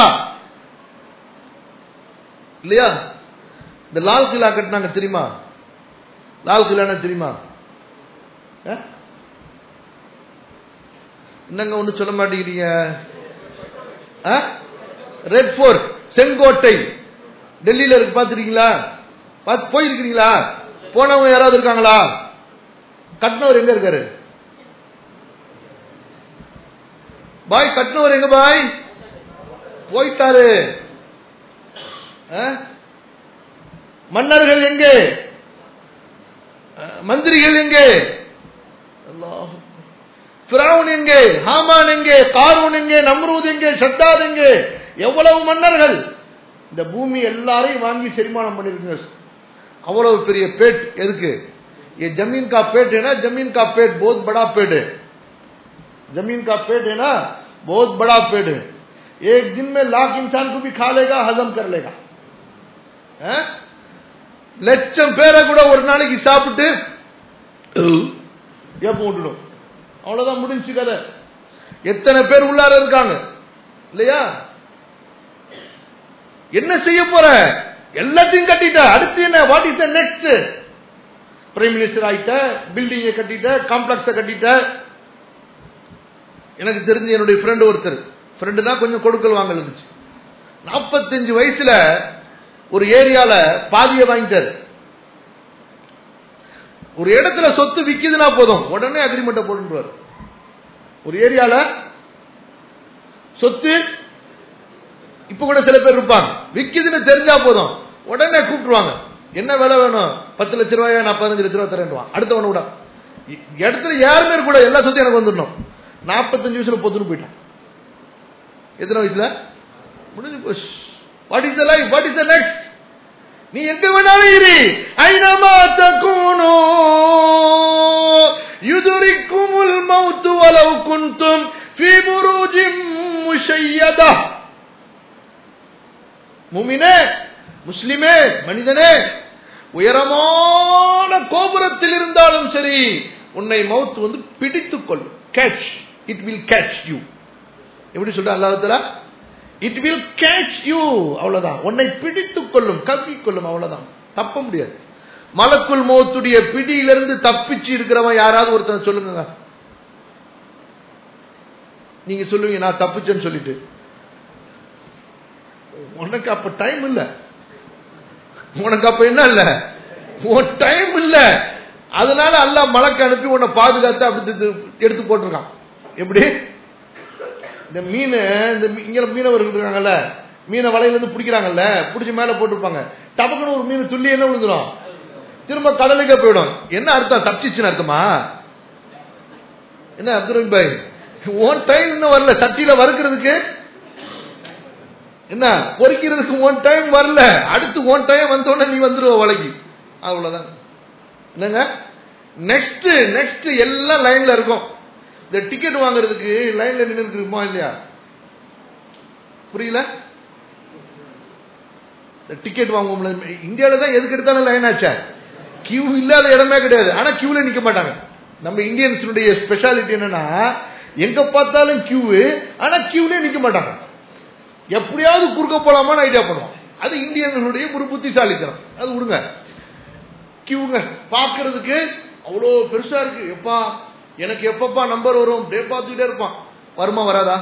இல்லையா இந்த லால் கிலா கட்டினாங்க தெரியுமா லால் கிலான தெரியுமா அஹ்? என்னங்க ஒண்ணு சொல்ல மாட்டேங்கிறீங்க ரெட் ஃபோர்ட் செங்கோட்டை டெல்லியில இருக்கு பாத்துருக்கீங்களா பார்த்து போயிருக்கிறீங்களா போனவங்க யாராவது இருக்காங்களா கட்டினவர் எங்க இருக்காரு பாய் கட்டினவர் எங்க பாய் போயிட்டாரு அஹ்? மன்னர்கள் எங்கே அஹ், மந்திரிகள் எங்கே அல்லாஹ் பிராவுன் எங்கே ஹாமான் எங்கே காரூன் எங்கே நம்ரூத் எங்கே சத்தாத் எங்கே எவ்வளவு மன்னர்கள் இந்த பூமி எல்லாரையும் வாங்கி செரிமானம் பண்ணிருக்குங்க அவ்வளவு பெரிய பேட் எதுக்கு ये जमीन का पेट है ना जमीन का पेट बहुत बड़ा पेट है जमीन का पेट है ना बहुत बड़ा पेट है एक दिन में लाख इंसान को भी खा लेगा हजम कर लेगा हैं? லட்சம் பேரை கூட ஒரு நாளைக்கு சாப்பிட்டு ஏப்ப விட்டுடும் அவ்வளவுதான் முடிஞ்சு கதை எத்தனை பேர் உள்ளார இருக்காங்க இல்லையா என்ன செய்ய போற எல்லாத்தையும் கட்டிட்ட அடுத்து என்ன what is the next prime minister ஆயிட்ட பில்டிங்கை கட்டிட்ட காம்ப்ளெக்ஸ கட்டிட்ட எனக்கு தெரிஞ்சு என்னுடைய ஃப்ரெண்டு ஒருத்தர் ஃப்ரெண்டு தான் கொஞ்சம் கொடுக்கல் வாங்கல் இருந்துச்சு நாற்பத்தஞ்சு வயசுல ஒரு ஏரியால பாதிய வாங்கிட்டாரு ஒரு இடத்துல சொத்து விக்குதுன்னா போதும் உடனே அக்ரிமெண்ட்டை போட்டுருவார் ஒரு ஏரியால சொத்து இப்ப கூட சில பேர் இருப்பாங்க விக்குதுன்னு தெரிஞ்சா போதும் உடனே கூப்பிட்டுருவாங்க என்ன விலை வேணும் பத்து லட்ச ரூபாயா நான் பதினஞ்சு லட்ச ரூபா தரேன் அடுத்தவன விட இடத்துல யாருமே கூட எல்லா சொத்தையும் எனக்கு வந்துடணும் நாற்பத்தஞ்சு வயசுல பொத்துன்னு போயிட்டான் எத்தனை வயசுல முடிஞ்சு போச்சு what is the life what is the next நீ எங்க வேணாலும் இரு ஐனமா தகுனோ யுதுரிக்குமுல் மௌத்து வலவ் குன்தும் ஃபீ புரூஜிம் முஷையதா முமினே முஸ்லிமே மனிதனே உயரமான கோபுரத்தில் இருந்தாலும் சரி உன்னை மவுத் வந்து பிடித்துக் கொள்ளும் catch it will catch you எப்படி சொல்ற அல்லாஹத்துல இட் வில் கேட்ச் யூ அவ்வளவுதான் உன்னை பிடித்துக் கொள்ளும் கவ்விக்கொள்ளும் அவ்வளவுதான் தப்ப முடியாது மலக்குள் மோத்துடைய பிடியிலிருந்து தப்பிச்சு இருக்கிறவன் யாராவது ஒருத்தன் சொல்லுங்க நீங்க சொல்லுவீங்க நான் தப்பிச்சேன்னு சொல்லிட்டு உனக்கு அப்ப டைம் இல்ல உனக்கு அப்ப என்ன இல்ல உன் டைம் இல்ல அதனால அல்ல மலக்கு அனுப்பி உன்னை பாதுகாத்து அப்படி எடுத்து போட்டிருக்கான் எப்படி இந்த மீன் இந்த இங்க மீனவர்கள் இருக்காங்கல்ல மீனை வலையில இருந்து பிடிக்கிறாங்கல்ல பிடிச்சி மேல போட்டிருப்பாங்க டபக்குன்னு ஒரு மீன் துள்ளி என்ன விழுந்துரும் திரும்ப கடலுக்கே போயிடும் என்ன அர்த்தம் தப்பிச்சுன்னு அர்த்தமா என்ன அப்துல் பாய் ஓன் டைம் இன்னும் வரல சட்டியில வறுக்கிறதுக்கு என்ன பொறிக்கிறதுக்கு ஒன் டைம் வரல அடுத்து ஒன் டைம் வந்தோடனே நீ வந்துருவ வலைக்கு அவ்வளவுதான் என்னங்க நெக்ஸ்ட் நெக்ஸ்ட் எல்லாம் லைன்ல இருக்கும் இந்த டிக்கெட் வாங்குறதுக்கு லைன்ல நின்று இருக்குமா இல்லையா புரியல இந்த டிக்கெட் வாங்குவோம்ல இந்தியாவில தான் எதுக்கு எடுத்தாலும் லைன் ஆச்சா கியூ இல்லாத இடமே கிடையாது ஆனா கியூல நிக்க மாட்டாங்க நம்ம இந்தியன்ஸினுடைய ஸ்பெஷாலிட்டி என்னன்னா எங்க பார்த்தாலும் கியூ ஆனா கியூலே நிக்க மாட்டாங்க எப்படியாவது குறுக்க போலாமான்னு ஐடியா பண்ணுவோம் அது இந்தியர்களுடைய ஒரு புத்திசாலித்தனம் அது விடுங்க கியூங்க பாக்குறதுக்கு அவ்வளோ பெருசா இருக்கு எப்பா எனக்கு எப்பப்பா நம்பர் வரும் அப்படியே பார்த்துக்கிட்டே இருப்பான் வருமா வராதா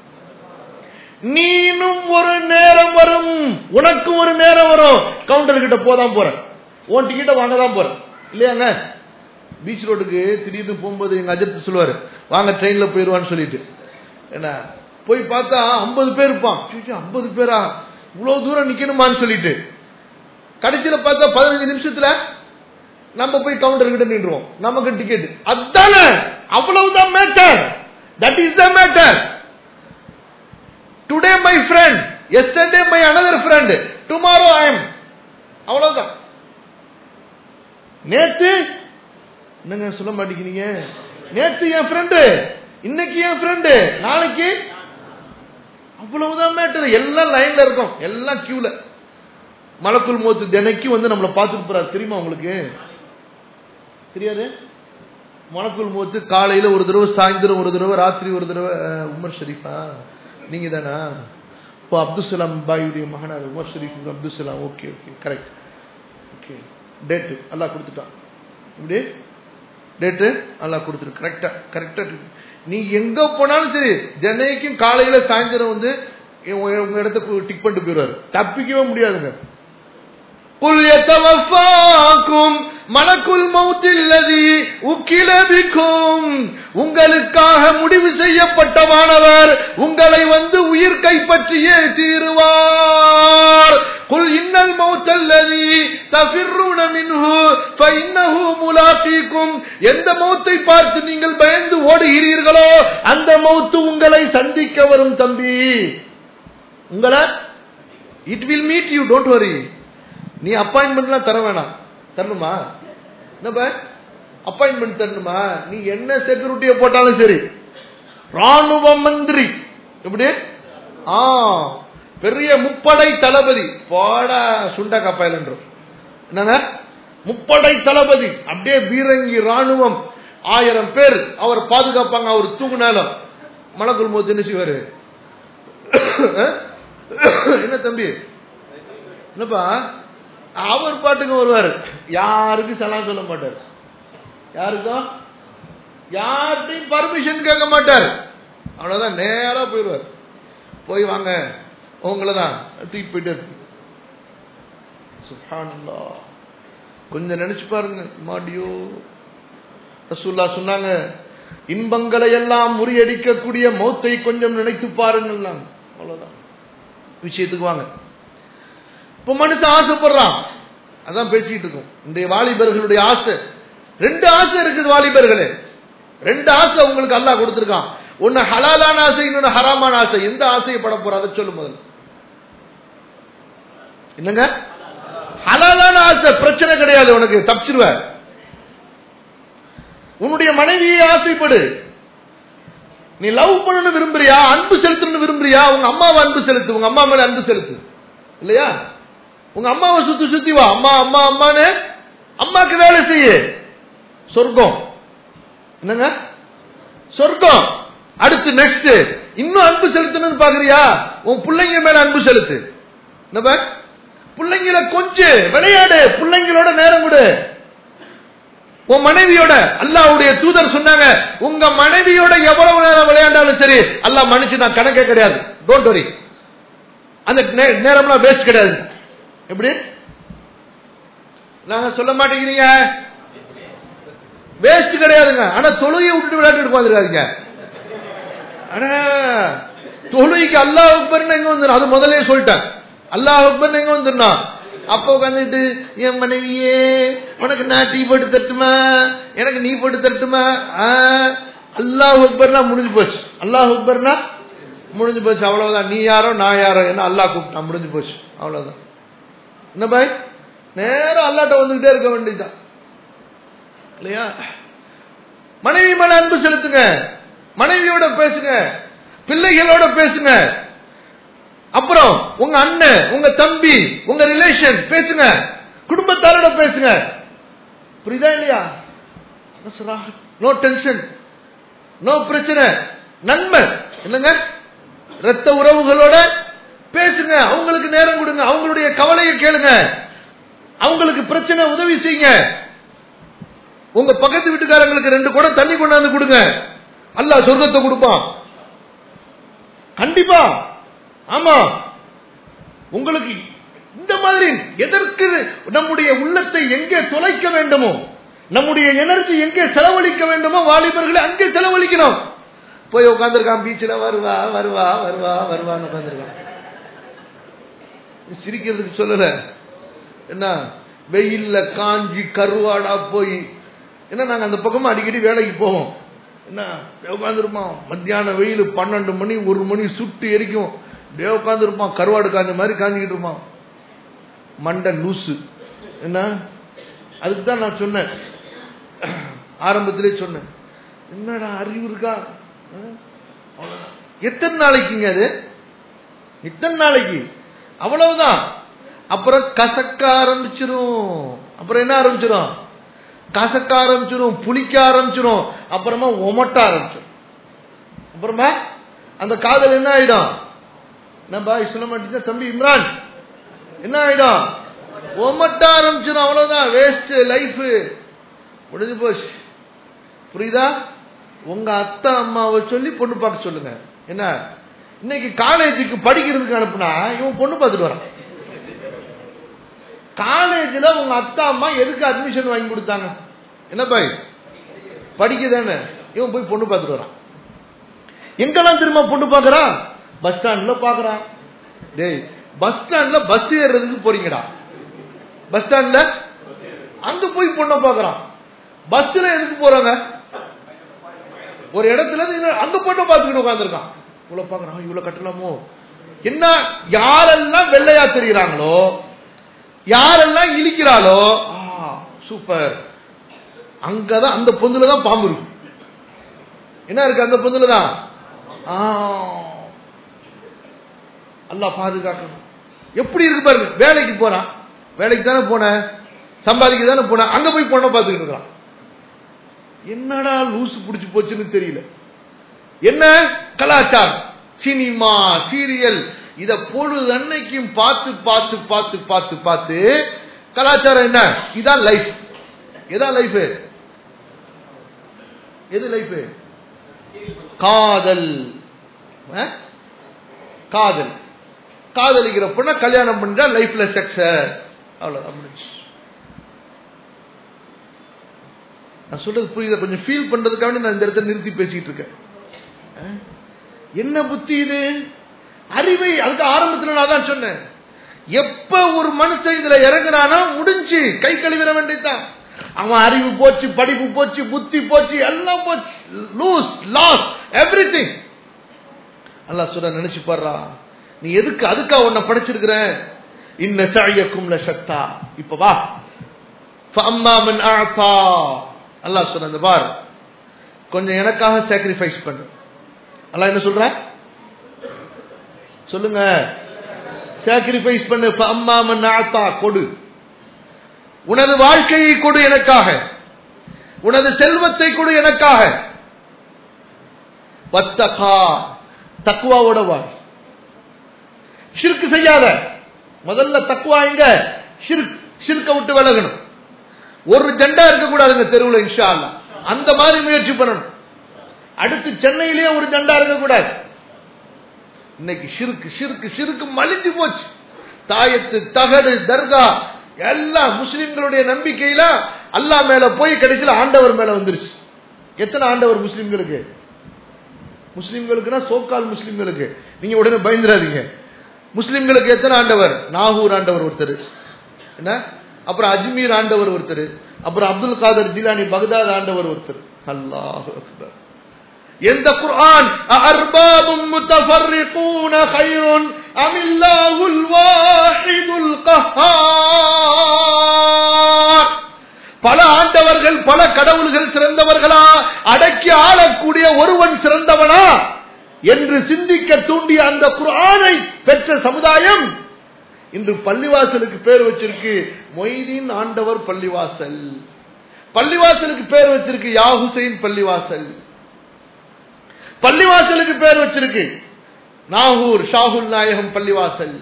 நீனும் ஒரு நேரம் வரும் உனக்கும் ஒரு நேரம் வரும் கவுண்டர் கிட்ட போதான் போற உன் டிக்கெட்டை வாங்க தான் போற இல்லையாங்க பீச் ரோடுக்கு திடீர்னு போகும்போது எங்க அஜித் சொல்லுவாரு வாங்க ட்ரெயின்ல போயிருவான்னு சொல்லிட்டு என்ன போய் பார்த்தா ஐம்பது பேர் இருப்பான் ஐம்பது பேரா இவ்வளவு தூரம் நிக்கணுமான்னு சொல்லிட்டு கடைசியில பார்த்தா பதினஞ்சு நிமிஷத்துல நம்ம போய் கவுண்டர் கிட்ட நின்றுவோம் நமக்கு டிக்கெட் அதானே அவ்வளவுதான் matter that is the matter today my friend yesterday my another friend tomorrow I am அவ்வளவுதான் நேத்து என்னங்க சொல்ல மாட்டேங்கிறீங்க நேத்து என் ஃப்ரெண்டு இன்னைக்கு என் ஃப்ரெண்டு நாளைக்கு அவ்வளவுதான் மேட்டர் எல்லாம் லைன்ல இருக்கும் எல்லாம் கியூல மலக்குள் மோத்து தினைக்கும் வந்து நம்மளை பார்த்துட்டு போறாரு தெரியுமா உங்களுக்கு தெரியாது மலக்குள் மோத்து காலையில ஒரு தடவை சாயந்தரம் ஒரு தடவை ராத்திரி ஒரு தடவை உமர் ஷரீஃபா நீங்க தானா இப்போ அப்துல் சலாம் பாயுடைய மகனார் Umar Sharif Abdul Salam okay okay correct okay date எல்லாம் கொடுத்துட்டான் இப்படி டேட்டு எல்லாம் கொடுத்துரு கரெக்டா கரெக்டா நீ எங்க போனாலும் சரி ஜென்னைக்கும் காலையில சாயந்தரம் வந்து உங்க இடத்த டிக் பண்ணிட்டு போயிடுவாரு தப்பிக்கவே முடியாதுங்க குல் யதவஃபாக்கும் மலக்குல் மௌத்தில்லதி உக்கிலபிக்கும் உங்களுக்காக முடிவு செய்யப்பட்டவானவர் உங்களை வந்து உயிர் கைப்பற்றியே தீருவார் قل إن الموت الذي تفرون منه فإنه ملاقيكم எந்த மௌத்தை பார்த்து நீங்கள் பயந்து ஓடுகிறீர்களோ அந்த மௌத்து உங்களை சந்திக்க வரும் தம்பி உங்களை it will meet you don't worry நீ அப்பாயின்மெண்ட்லாம் தர வேணாம் தரணுமா என்னப்பா அப்பாயின்மெண்ட் தரணுமா நீ என்ன செக்யூரிட்டியை போட்டாலும் சரி ராணுவ மந்திரி எப்படி ஆ பெரிய முப்படை தளபதி போட சுண்ட கப்பாயில் என்றும் என்னங்க முப்படை தளபதி அப்படியே பீரங்கி ராணுவம் ஆயிரம் பேர் அவர் பாதுகாப்பாங்க அவர் தூங்குனாலும் மலக்குள் மோத்து என்ன செய்வாரு என்ன தம்பி என்னப்பா அவர் பாட்டுக்கு வருவார் யாருக்கும் சலாம் சொல்ல மாட்டார் யாருக்கும் யார்கிட்டையும் பர்மிஷன் கேட்க மாட்டார் அவ்வளவுதான் நேரா போயிடுவார் போய் வாங்க உங்களை தான் தூக்கிட்டு போயிட்டு சுஹானல்லா கொஞ்சம் நினைச்சு பாருங்க மாடியோ ரசூல்லா சொன்னாங்க இன்பங்களை எல்லாம் முறியடிக்கக்கூடிய மௌத்தை கொஞ்சம் நினைத்து பாருங்கள் அவ்வளவுதான் விஷயத்துக்கு வாங்க இப்ப மனுஷன் ஆசைப்படுறான் அதான் பேசிட்டு இருக்கோம் இந்த வாலிபர்களுடைய ஆசை ரெண்டு ஆசை இருக்குது வாலிபர்களே ரெண்டு ஆசை உங்களுக்கு அல்லாஹ் கொடுத்திருக்கான் ஒன்னு ஹலாலான ஆசை இன்னொன்னு ஹராமான ஆசை எந்த ஆசையை பட போற அதை சொல்லு முதல்ல என்னங்க ஹலாலான ஆசை பிரச்சனை கிடையாது உனக்கு தப்பிச்சிருவ உன்னுடைய மனைவியை ஆசைப்படு நீ லவ் பண்ணணும் விரும்புறியா அன்பு செலுத்தணும்னு விரும்புறியா உங்க அம்மாவை அன்பு செலுத்து உங்க அம்மா மேல அன்பு செலுத்து இல்லையா உங்க அம்மாவை சுத்தி சுத்தி வா அம்மா அம்மா அம்மான்னு அம்மாக்கு வேலை செய்ய சொர்க்கம் என்னங்க சொர்க்கம் அடுத்து நெக்ஸ்ட் இன்னும் அன்பு செலுத்தணும்னு பாக்குறியா உன் பிள்ளைங்க மேல அன்பு செலுத்து என்ன பிள்ளைங்கள கொஞ்சம் விளையாடு பிள்ளைங்களோட நேரம் விடு உன் மனைவியோட அல்லாவுடைய தூதர் சொன்னாங்க உங்க மனைவியோட எவ்வளவு நேரம் விளையாண்டாலும் சரி அல்லாஹ் மனுஷன் நான் கணக்கே கிடையாது டோன்ட் வரி அந்த நேரம்லாம் வேஸ்ட் கிடையாது எப்படி நாங்க சொல்ல மாட்டேங்கிறீங்க வேஸ்ட் கிடையாதுங்க ஆனா தொழுகையை விட்டுட்டு விளையாட்டு உட்காந்துருக்காதீங்க ஆனா தொழுகைக்கு அல்லாஹ் அக்பர்னு எங்க வந்துடும் அது முதலே சொல்லிட்டேன் அல்லாஹ் அக்பர்னு எங்க வந்துடணும் அப்ப உட்காந்துட்டு என் மனைவியே உனக்கு நான் டீ போட்டு தட்டுமா எனக்கு நீ போட்டு தட்டுமா அல்லாஹ் அக்பர்னா முடிஞ்சு போச்சு அல்லாஹ் அக்பர்னா முடிஞ்சு போச்சு அவ்வளவுதான் நீ யாரோ நான் யாரோ என்ன அல்லாஹ் கூப்பிட்டா முடிஞ்சு போச்சு அவ்வளவுதான் என்ன பாய் நேரம் அல்லாட்ட வந்துகிட்டே இருக்க வேண்டியதுதான் இல்லையா மனைவி மேல அன்பு செலுத்துங்க மனைவியோட பேசுங்க பிள்ளைகளோட பேசுங்க அப்புறம் உங்க அண்ணன் உங்க தம்பி உங்க ரிலேஷன் பேசுங்க குடும்பத்தாரோட பேசுங்க புரியுதா இல்லையா நோ டென்ஷன் நோ பிரச்சனை நன்மை என்னங்க ரத்த உறவுகளோட பேசுங்க அவங்களுக்கு நேரம் கொடுங்க அவங்களுடைய கவலையை கேளுங்க அவங்களுக்கு பிரச்சனை உதவி செய்யுங்க உங்க பக்கத்து வீட்டுக்காரங்களுக்கு ரெண்டு குடம் தண்ணி கொண்டாந்து கொடுங்க அல்லாஹ் சொர்க்கத்தை கொடுப்பான் கண்டிப்பா ஆமா உங்களுக்கு இந்த மாதிரி எதற்கு நம்முடைய உள்ளத்தை எங்கே தொலைக்க வேண்டுமோ நம்முடைய எனர்ஜி எங்கே செலவழிக்க வேண்டுமோ வாலிபர்களை அங்கே செலவழிக்கணும் போய் உட்காந்துருக்கான் பீச்சில் வருவா வருவா வருவா வருவான்னு உட்காந்துருக்கான் சிரிக்கிறதுக்கு சொல்லல என்ன வெயில்ல காஞ்சி கருவாடா போய் என்ன நாங்க அந்த பக்கமா அடிக்கடி வேலைக்கு போவோம் என்ன உட்காந்துருப்போம் மத்தியான வெயில் பன்னெண்டு மணி ஒரு மணி சுட்டு எரிக்கும் டே உட்காந்துருப்பான் கருவாடு காஞ்ச மாதிரி காஞ்சிக்கிட்டு இருப்பான் மண்டை லூசு என்ன அதுக்கு தான் நான் சொன்னேன் ஆரம்பத்திலே சொன்னேன் என்னடா அறிவு இருக்கா அவ்வளவுதான் எத்தனை நாளைக்குங்க அது எத்தனை நாளைக்கு அவ்வளவுதான் அப்புறம் கசக்க ஆரம்பிச்சிரும் அப்புறம் என்ன ஆரம்பிச்சிரும் கசக்க ஆரம்பிச்சிரும் புளிக்க ஆரம்பிச்சிரும் அப்புறமா ஒமட்ட ஆரம்பிச்சிடும் அப்புறமா அந்த காதல் என்ன ஆயிடும் நம்ம சொல்ல மாட்டீங்க தம்பி இம்ரான் என்ன ஆயிடும் ஒமட்ட ஆரம்பிச்சிடும் அவ்வளவுதான் வேஸ்ட் லைஃப் முடிஞ்சு போச்சு புரியுதா உங்க அத்தா அம்மாவை சொல்லி பொண்ணு பார்க்க சொல்லுங்க என்ன இன்னைக்கு காலேஜுக்கு படிக்கிறதுக்கு அனுப்புனா இவன் பொண்ணு பார்த்துட்டு வரான் காலேஜில் உங்க அத்தா அம்மா எதுக்கு அட்மிஷன் வாங்கி கொடுத்தாங்க என்ன பாய் படிக்க தானே இவன் போய் பொண்ணு பார்த்துட்டு வரான் எங்கெல்லாம் திரும்ப பொண்ணு பார்க்கறான் பஸ் ஸ்டாண்ட்ல பார்க்கறான் டேய் பஸ் ஸ்டாண்ட்ல பஸ் ஏறுறதுக்கு போறீங்கடா பஸ் ஸ்டாண்ட்ல அங்க போய் பொண்ணை பாக்குறான் பஸ்ல எதுக்கு போறாங்க ஒரு இடத்துல இருந்து இன்னொரு- அந்த பொண்ணை பார்த்துக்கிட்டு உட்காந்துருக்கான் இவ்வளவு பாக்குறான் இவ்வளவு கட்டலாமோ என்ன யாரெல்லாம் வெள்ளையா தெரிகிறாங்களோ யாரெல்லாம் இழிக்கிறாளோ ஆ, சூப்பர் அங்கதான் அந்த பொந்துல தான் பாம்பு இருக்கு என்ன இருக்கு அந்த பொந்துல தான் ஆ, அல்லாஹ் பாதுகாக்கணும் எப்படி இருக்கு பாருங்க வேலைக்கு போறான் வேலைக்கு தானே போனேன் சம்பாதிக்க தானே போனேன் அங்க போய் பொண்ணை பார்த்துக்கிட்டு இருக்கான் என்னடா லூசு புடிச்சு போச்சுன்னு தெரியல என்ன கலாச்சாரம் சினிமா சீரியல் இத பொழுது அன்னைக்கும் பார்த்து பார்த்து பார்த்து பார்த்து பார்த்து கலாச்சாரம் என்ன இதான் லைஃப் எதான் லைஃப் எது லைஃப் காதல் அஹ்? காதல் காதலிக்கிற பொண்ண கல்யாணம் பண்ணா லைஃப்ல சக்சஸ் அவ்வளவுதான் முடிஞ்சு நான் சொல்றது புரியுதா கொஞ்சம் ஃபீல் பண்றதுக்காக நான் இந்த இடத்துல நிறுத்தி பேசிட்டு இருக்கேன் அஹ்? என்ன புத்தி இது அறிவை அதுக்கு ஆரம்பத்துல நான் தான் சொன்னேன் எப்ப ஒரு மனுஷன் இதுல இறங்குறானா முடிஞ்சு கை கழுவிட வேண்டியதுதான் அவன் அறிவு போச்சு படிப்பு போச்சு புத்தி போச்சு எல்லாம் போச்சு லூஸ் லாஸ் எவ்ரி திங் அல்லாஹ் சொல்ல நினைச்சு பாடுறா நீ எதுக்கு அதுக்கா உன்னை படைச்சிருக்கிற இன்ன சழியக்கும் சக்தா இப்ப வா فأما من أعطى அல்லாஹ் சொன்ன இந்த பார் கொஞ்சம் எனக்காக சாக்ரிஃபைஸ் பண்ணு அல்லாஹ் என்ன சொல்ற சொல்லுங்க சாக்ரிஃபைஸ் பண்ணு فأما من أعطى கொடு உனது வாழ்க்கையை கொடு எனக்காக உனது செல்வத்தை கொடு எனக்காக வத்தகா தக்குவாவோட வாழ் ஷிர்க் செய்யாத முதல்ல தக்குவா எங்க ஷிர்க் ஷிர்க்க விட்டு விலகணும் ஒரு ஜெண்டா இருக்க கூடாதுங்க தெருவுல இன்ஷா அல்லாஹ் அந்த மாதிரி முயற்சி பண்ணணும் அடுத்து சென்னையிலேயே ஒரு ஜெண்டா இருக்க கூடாது இன்னைக்கு ஷிர்க் ஷிர்க் ஷிர்க் மலிஞ்சு போச்சு தாயத்து தகடு தர்கா எல்லாம் முஸ்லிம்களுடைய நம்பிக்கையில அல்லாஹ் மேல போய் கடைசியில் ஆண்டவர் மேல வந்துருச்சு எத்தனை ஆண்டவர் முஸ்லிம்களுக்கு முஸ்லிம்களுக்குன்னா சோக்கால் முஸ்லிம்களுக்கு நீங்க உடனே பயந்துடாதீங்க முஸ்லிம்களுக்கு எத்தனை ஆண்டவர் நாகூர் ஆண்டவர் ஒருத்தர் என்ன அப்புறம் அஜ்மீர் ஆண்டவர் ஒருத்தர் அப்புறம் அப்துல் காதர் ஜிலானி பகதாத் ஆண்டவர் ஒருத்தர் அல்லாஹ் அக்பர் எந்த குர்ஆன் அர்பாபும் முத்தஃபர்ரிகூன கைருன் அமில்லாஹுல் வாஹிதுல் கஹ்ஹார் பல ஆண்டவர்கள் பல கடவுள்கள் சிறந்தவர்களா அடக்கி ஆளக்கூடிய ஒருவன் சிறந்தவனா என்று சிந்திக்க தூண்டிய அந்த குர்ஆனை பெற்ற சமுதாயம் இன்று பள்ளிவாசலுக்கு பேர் வச்சிருக்கு மொய்தீன் ஆண்டவர் பள்ளிவாசல் பள்ளிவாசலுக்கு பேர் வச்சிருக்கு யா ஹுசைன் பள்ளிவாசல் பள்ளிவாசலுக்கு பேர் வச்சிருக்கு நாகூர் ஷாகுல் நாயகம் பள்ளிவாசல்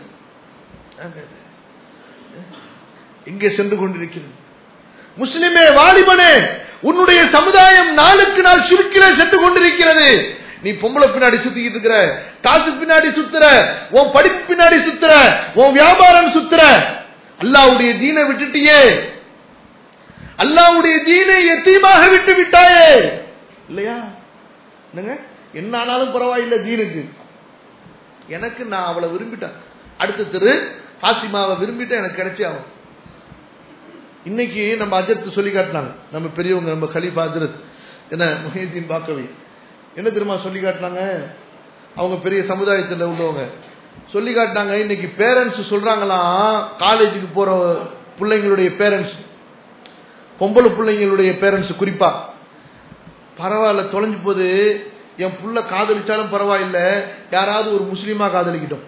எங்கே சென்று கொண்டிருக்கிறது முஸ்லிமே வாலிபனே உன்னுடைய சமுதாயம் நாளுக்கு நாள் சுருக்கிலே சென்று கொண்டிருக்கிறது நீ பொம்பளை பின்னாடி சுத்திக்கிட்டு இருக்கிற காசு பின்னாடி சுத்துற உன் படிப்பு பின்னாடி சுத்துற உன் வியாபாரம் சுத்துற அல்லாவுடைய தீனை விட்டுட்டியே அல்லாவுடைய தீனை எத்தீமாக விட்டு விட்டாயே இல்லையா என்னங்க என்ன ஆனாலும் பரவாயில்லை தீனுக்கு எனக்கு நான் அவளை விரும்பிட்டேன் அடுத்த தெரு ஹாசிமாவை விரும்பிட்டேன் எனக்கு கிடைச்சே ஆகும் இன்னைக்கு நம்ம அஜரத்து சொல்லி காட்டினாங்க நம்ம பெரியவங்க நம்ம கலீஃபா அஜரத் என்ன முஹீதீன் பாக்கவி என்ன தெரியுமா சொல்லி காட்டினாங்க அவங்க பெரிய சமுதாயத்தில் உள்ளவங்க சொல்லி காட்டினாங்க இன்னைக்கு பேரண்ட்ஸ் சொல்றாங்களாம் காலேஜுக்கு போற பிள்ளைங்களுடைய பேரண்ட்ஸ் பொம்பளை பிள்ளைங்களுடைய பேரண்ட்ஸ் குறிப்பா பரவாயில்ல தொலைஞ்சு போது என் புள்ள காதலிச்சாலும் பரவாயில்ல யாராவது ஒரு முஸ்லீமா காதலிக்கிட்டோம்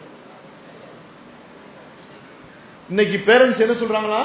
இன்னைக்கு பேரண்ட்ஸ் என்ன சொல்றாங்களா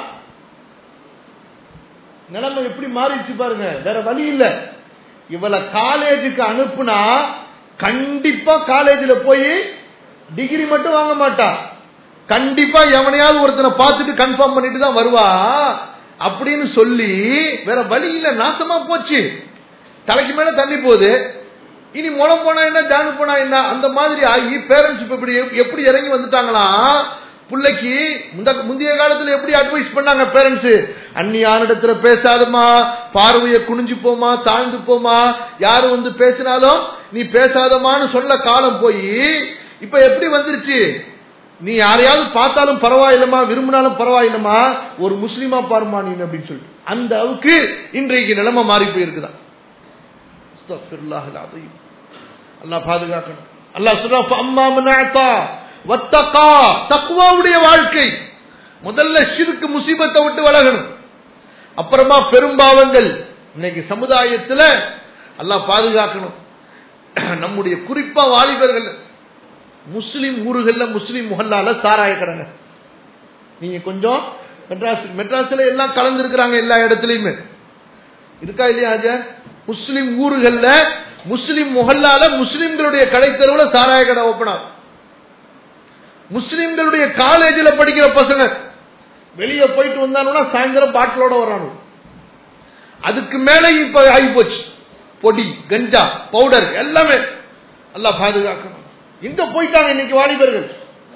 நிலைமை எப்படி மாறிடுச்சு பாருங்க வேற வழி இல்ல இவளை காலேஜுக்கு அனுப்புனா கண்டிப்பா காலேஜில் போய் டிகிரி மட்டும் வாங்க மாட்டா கண்டிப்பா எவனையாவது ஒருத்தனை பார்த்துட்டு கன்ஃபார்ம் பண்ணிட்டு தான் வருவா அப்படின்னு சொல்லி வேற வழி இல்ல நாசமா போச்சு தலைக்கு மேல தண்ணி போகுது இனி முளம் போனா என்ன ஜானு போனா என்ன அந்த மாதிரி ஆகி பேரண்ட்ஸ் இப்ப இப்படி எப்படி இறங்கி வந்துட்டாங்களாம் பிள்ளைக்கு முந்த முந்தைய காலத்துல எப்படி அட்வைஸ் பண்ணாங்க பேரண்ட்ஸ் அன்னி யாரிடத்துல பேசாதமா பார்வையை குனிஞ்சு போமா தாழ்ந்து போமா யாரும் வந்து பேசினாலும் நீ பேசாதமான்னு சொல்ல காலம் போய் இப்ப எப்படி வந்துருச்சு நீ யாரையாவது பார்த்தாலும் பரவாயில்லமா விரும்பினாலும் பரவாயில்லமா ஒரு முஸ்லீமா பாருமா நீ அப்படின்னு சொல்லிட்டு அந்த அளவுக்கு இன்றைக்கு நிலைமை மாறி போயிருக்குதான் அஸ்தக்ஃபிருல்லாஹ் அல்-அஸீம். அல்லாஹ் பாதுகாக்கணும் அல்லாஹ் சொல்றான் அம்மா மனாத்தா வத்தகா தக்வாவுடைய வாழ்க்கை முதல்ல ஷிர்க் முசீபத்தை விட்டு விலகணும் அப்புறமா பெரும்பாவங்கள் இன்னைக்கு சமுதாயத்துல அல்லாஹ் பாதுகாக்கணும் நம்முடைய குறிப்பா வாலிபர்கள் முஸ்லிம் ஊர்கள்ல முஸ்லிம் முகல்லால சாராய கடைங்க நீங்க கொஞ்சம் மெட்ராஸ் மெட்ராஸ்ல எல்லாம் கலந்துருக்கிறாங்க எல்லா இடத்துலயுமே இருக்கா இல்லையா ஆஜர் முஸ்லிம் ஊர்கள்ல முஸ்லிம் முகல்லால முஸ்லிம்களுடைய கடை தெருவுல சாராய கடை ஓப்பன் ஆகும் முஸ்லிம்களுடைய காலேஜில் படிக்கிற பசங்க வெளியே போயிட்டு வந்தானுன்னா சாயந்தரம் பாட்டிலோட வரானு அதுக்கு மேல இப்ப ஆகி போச்சு பொடி கஞ்சா பவுடர் எல்லாமே எல்லாம் பாதுகாக்கணும் எங்க போயிட்டாங்க இன்னைக்கு வாலிபர்கள்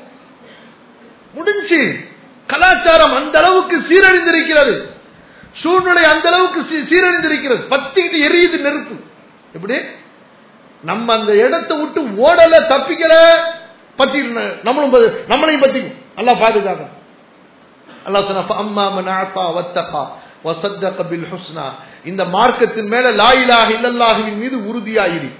முடிஞ்சு கலாச்சாரம் அந்த அளவுக்கு சீரழிந்திருக்கிறது சூழ்நிலை அந்த அளவுக்கு சீ- சீரழிந்திருக்கிறது பத்திக்கிட்டு எரியுது நெருப்பு எப்படி நம்ம அந்த இடத்தை விட்டு ஓடல தப்பிக்கல பத்தி நம்மளும் ப- நம்மளையும் பத்திக்கும் அல்லாஹ் பாதுகாக்கணும் அல்லாஹ் சொன்னா அம்மா மன் ஆத்தா வத்தகா வசத்தக பில் ஹுஸ்னா இந்த மார்க்கத்தின் மேல லா இலாஹ இல்லல்லாஹுவின் மீது உறுதியாயிரி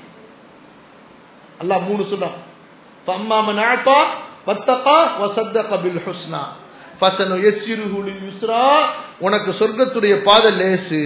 அல்லாஹ் மூணு சொன்னான் அம்மா மன் ஆத்தா வத்தகா வசத்தக பில் ஹுஸ்னா ஃபசனு யஸ்ஸிருஹு லில் யுஸ்ரா உனக்கு சொர்க்கத்துடைய பாதை லேசு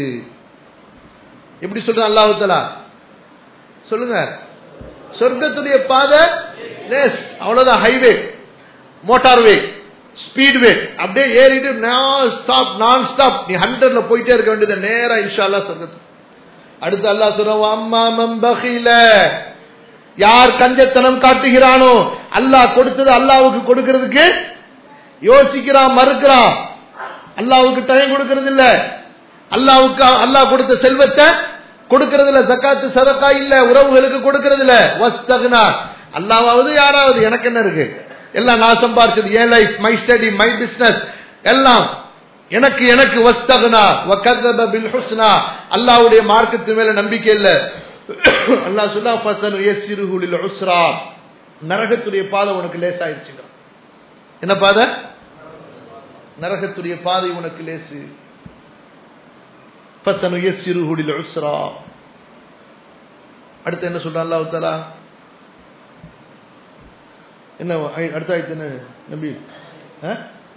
எப்படி சொல்றான் அல்லாஹ் தஆலா சொல்லுங்க சொர்க்கத்துடைய பாதை லேஸ் அவ்வளவுதான் highway motorway speedway அப்படியே ஏறிட்டு நான் ஸ்டாப் நான் ஸ்டாப் நீ ஹண்ட்ரட்ல போயிட்டே இருக்க வேண்டியது நேரா இன்ஷா அல்லாஹ் சொர்க்கத்து அடுத்து அல்லாஹ் சொல்றான் அம்மா மம்பகில யார் கஞ்சத்தனம் காட்டுகிறானோ அல்லாஹ் கொடுத்தது அல்லாஹ்வுக்கு கொடுக்கிறதுக்கு யோசிக்கிறான் மறுக்கிறான் அல்லாஹ்வுக்கு டைம் கொடுக்கிறது இல்ல அல்லாஹ்வுக்கு அல்லாஹ் கொடுத்த செல்வத்தை கொடுக்கிறது இல்ல ஜக்காத்து சதக்கா இல்ல உறவுகளுக்கு கொடுக்கிறது இல்ல வஸ்தகுனா அல்லாஹ்வாவது யாராவது எனக்கு என்ன இருக்கு எல்லாம் நான் சம்பாரிச்சது என் life my study my business எல்லாம் எனக்கு எனக்கு வஸ்தகுனா வகதப பில் ஹுஸ்னா அல்லாஹ்வுடைய மார்க்கத்தின் மேல நம்பிக்கை இல்ல அல்லாஹ் சொன்னா ஃபசனு யஸ்ஸிருஹு லில் உஸ்ரா நரகத்துடைய பாதை உனக்கு லேசாயிருச்சுங்க என்ன பாதை நரகத்துடைய பாதை உனக்கு லேசு ஃபசனு யஸ்ஸிருஹு லில் உஸ்ரா அடுத்து என்ன சொல்றான் அல்லாஹ் தஆலா என்ன ஐ- அடுத்த ஆயத்து என்ன நபி ஆ?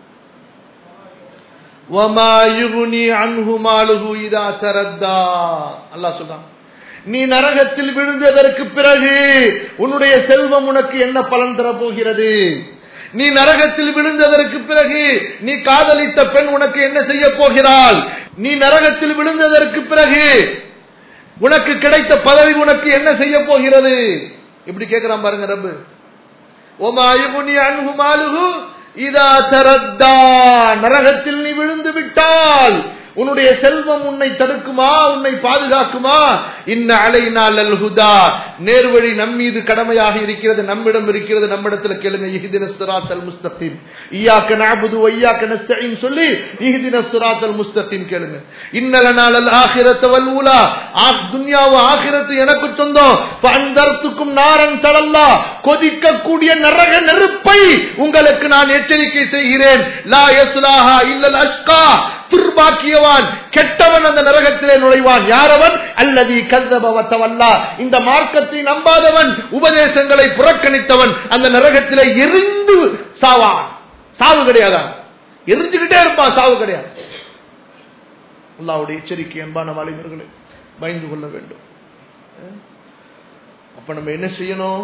وَمَا يُغْنِي عَنْهُ مَالُهُ إِذَا تَرَدَّى அல்லாஹ் சொல்றான் நீ நரகத்தில் விழுந்ததற்கு பிறகு உன்னுடைய செல்வம் உனக்கு என்ன பலன் தர போகிறது நீ நரகத்தில் விழுந்ததற்கு பிறகு நீ காதலித்த பெண் உனக்கு என்ன செய்ய போகிறாள் நீ நரகத்தில் விழுந்ததற்கு பிறகு உனக்கு கிடைத்த பதவி உனக்கு என்ன செய்ய போகிறது இப்படி கேட்கிறான் பாருங்க ரப்பு ஒமா யுகுனி அன்ஹு மாலுஹு இதா தரத்தா நரகத்தில் நீ விழுந்து விட்டால் உன்னுடைய செல்வம் உன்னை தடுக்குமா உன்னை பாதுகாக்குமா இன்ன அலைனால் அல் ஹுதா நேர்வழி நம் மீது கடமையாக இருக்கிறது நம்மிடம் இருக்கிறது நம்மிடத்துல கேளுங்க இஹ்தின சிராத்தல் முஸ்தகீம் ஈயாக்க நஅபுது வ ஈயாக்க நஸ்தஈன் சொல்லி இஹ்தின சிராத்தல் முஸ்தகீம் கேளுங்க இன்னலனால் அல் ஆখিরাত வல் ஊலா ஆக் துன்யாவு ஆখিরাத்து எனக்கு சொந்தம் ஃபஅன்தர்துக்கும் நாரன் தலல்லா கொதிக்கக்கூடிய நரக நெருப்பை உங்களுக்கு நான் எச்சரிக்கை செய்கிறேன் லா யஸ்லாஹா இல்லல் அஷ்கா துர்பாக்கியவான் கெட்டவன் அந்த நரகத்திலே நுழைவான் யாரவன் அல்லதி கல்தபவத்தவல்லா இந்த மார்க்கத்தை நம்பாதவன் உபதேசங்களை புறக்கணித்தவன் அந்த நரகத்திலே எரிந்து சாவான் சாவு கிடையாதான் எரிஞ்சுக்கிட்டே இருப்பான் சாவு கிடையாது அல்லாவுடைய எச்சரிக்கை அன்பான வாலிபர்களே பயந்து கொள்ள வேண்டும் அஹ்? அப்ப நம்ம என்ன செய்யணும்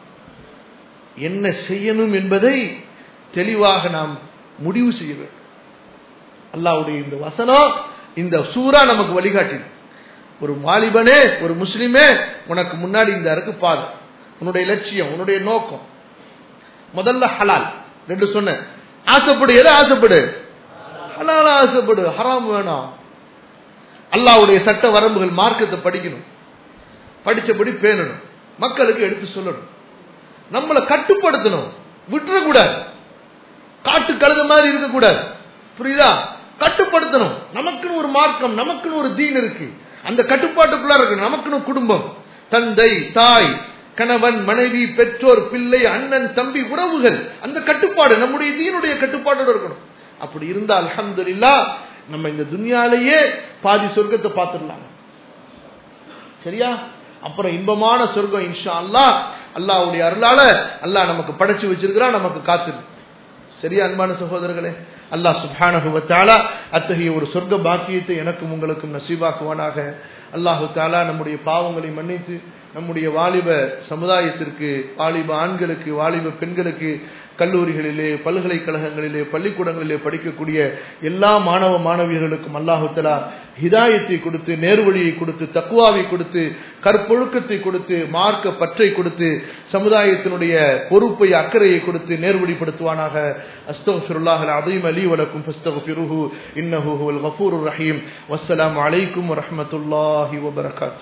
என்ன செய்யணும் என்பதை தெளிவாக நாம் முடிவு செய்ய வேண்டும் அல்லாவுடைய இந்த வசனம் இந்த சூரா நமக்கு வழிகாட்டிடும் ஒரு வாலிபனே ஒரு முஸ்லிமே உனக்கு முன்னாடி இந்த இருக்கு பாதை உன்னுடைய லட்சியம் உன்னுடைய நோக்கம் முதல்ல ஹலால் ரெண்டு சொன்னேன் ஆசைப்படு எதை ஆசைப்படு ஹலால ஆசைப்படு ஹராம் வேணாம் அல்லாவுடைய சட்ட வரம்புகள் மார்க்கத்தை படிக்கணும் படிச்சபடி பேணணும் மக்களுக்கு எடுத்து சொல்லணும் நம்மளை கட்டுப்படுத்தணும் விட்டுறக்கூடாது காட்டு கழுத மாதிரி இருக்கக்கூடாது புரியுதா கட்டுப்படுத்தணும் நமக்குன்னு ஒரு மார்க்கம் நமக்குன்னு ஒரு தீன் இருக்கு அந்த கட்டுப்பாட்டுக்குள்ள இருக்கு நமக்குன்னு குடும்பம் தந்தை தாய் கணவன் மனைவி பெற்றோர் பிள்ளை அண்ணன் தம்பி உறவுகள் அந்த கட்டுப்பாடு நம்முடைய தீனுடைய கட்டுப்பாடோடு இருக்கணும் அப்படி இருந்தா அல்ஹம்துலில்லா நம்ம இந்த துன்யாலேயே பாதி சொர்க்கத்தை பார்த்துடலாம் சரியா அப்புறம் இன்பமான சொர்க்கம் இன்ஷா அல்லாஹ் அல்லாஹ்வுடைய அருளால அல்லாஹ் நமக்கு படைச்சு வச்சிருக்கிறான் நமக்கு காத்து சரியா அன்பான சகோதரர்களே அல்லாஹ் சுப்ஹானஹு வ தஆலா அத்தகைய ஒரு சொர்க்க பாக்கியத்தை எனக்கும் உங்களுக்கும் நசீபாக்குவானாக அல்லாஹு தாலா நம்முடைய பாவங்களை மன்னித்து நம்முடைய வாலிப சமுதாயத்திற்கு வாலிப ஆண்களுக்கு வாலிப பெண்களுக்கு கல்லூரிகளிலே பல்கலைக்கழகங்களிலே பள்ளிக்கூடங்களிலே படிக்கக்கூடிய எல்லா மாணவ மாணவியர்களுக்கும் அல்லாஹு தலா ஹிதாயத்தை கொடுத்து நேர்வழியை கொடுத்து தக்குவாவை கொடுத்து கற்பொழுக்கத்தை கொடுத்து மார்க்க பற்றை கொடுத்து சமுதாயத்தினுடைய பொறுப்பை அக்கறையை கொடுத்து நேர்வழிப்படுத்துவானாக அஸ்தகுல்லாஹ் அதையும் அலி வலக்கும் ஃபஸ்தகுஃபிருஹு இன்னஹு ஹுவல் கஃபூருர் ரஹீம் வஸ்ஸலாமு அலைக்கும் வரஹ்மத்துல்லாஹி வபரகாத்து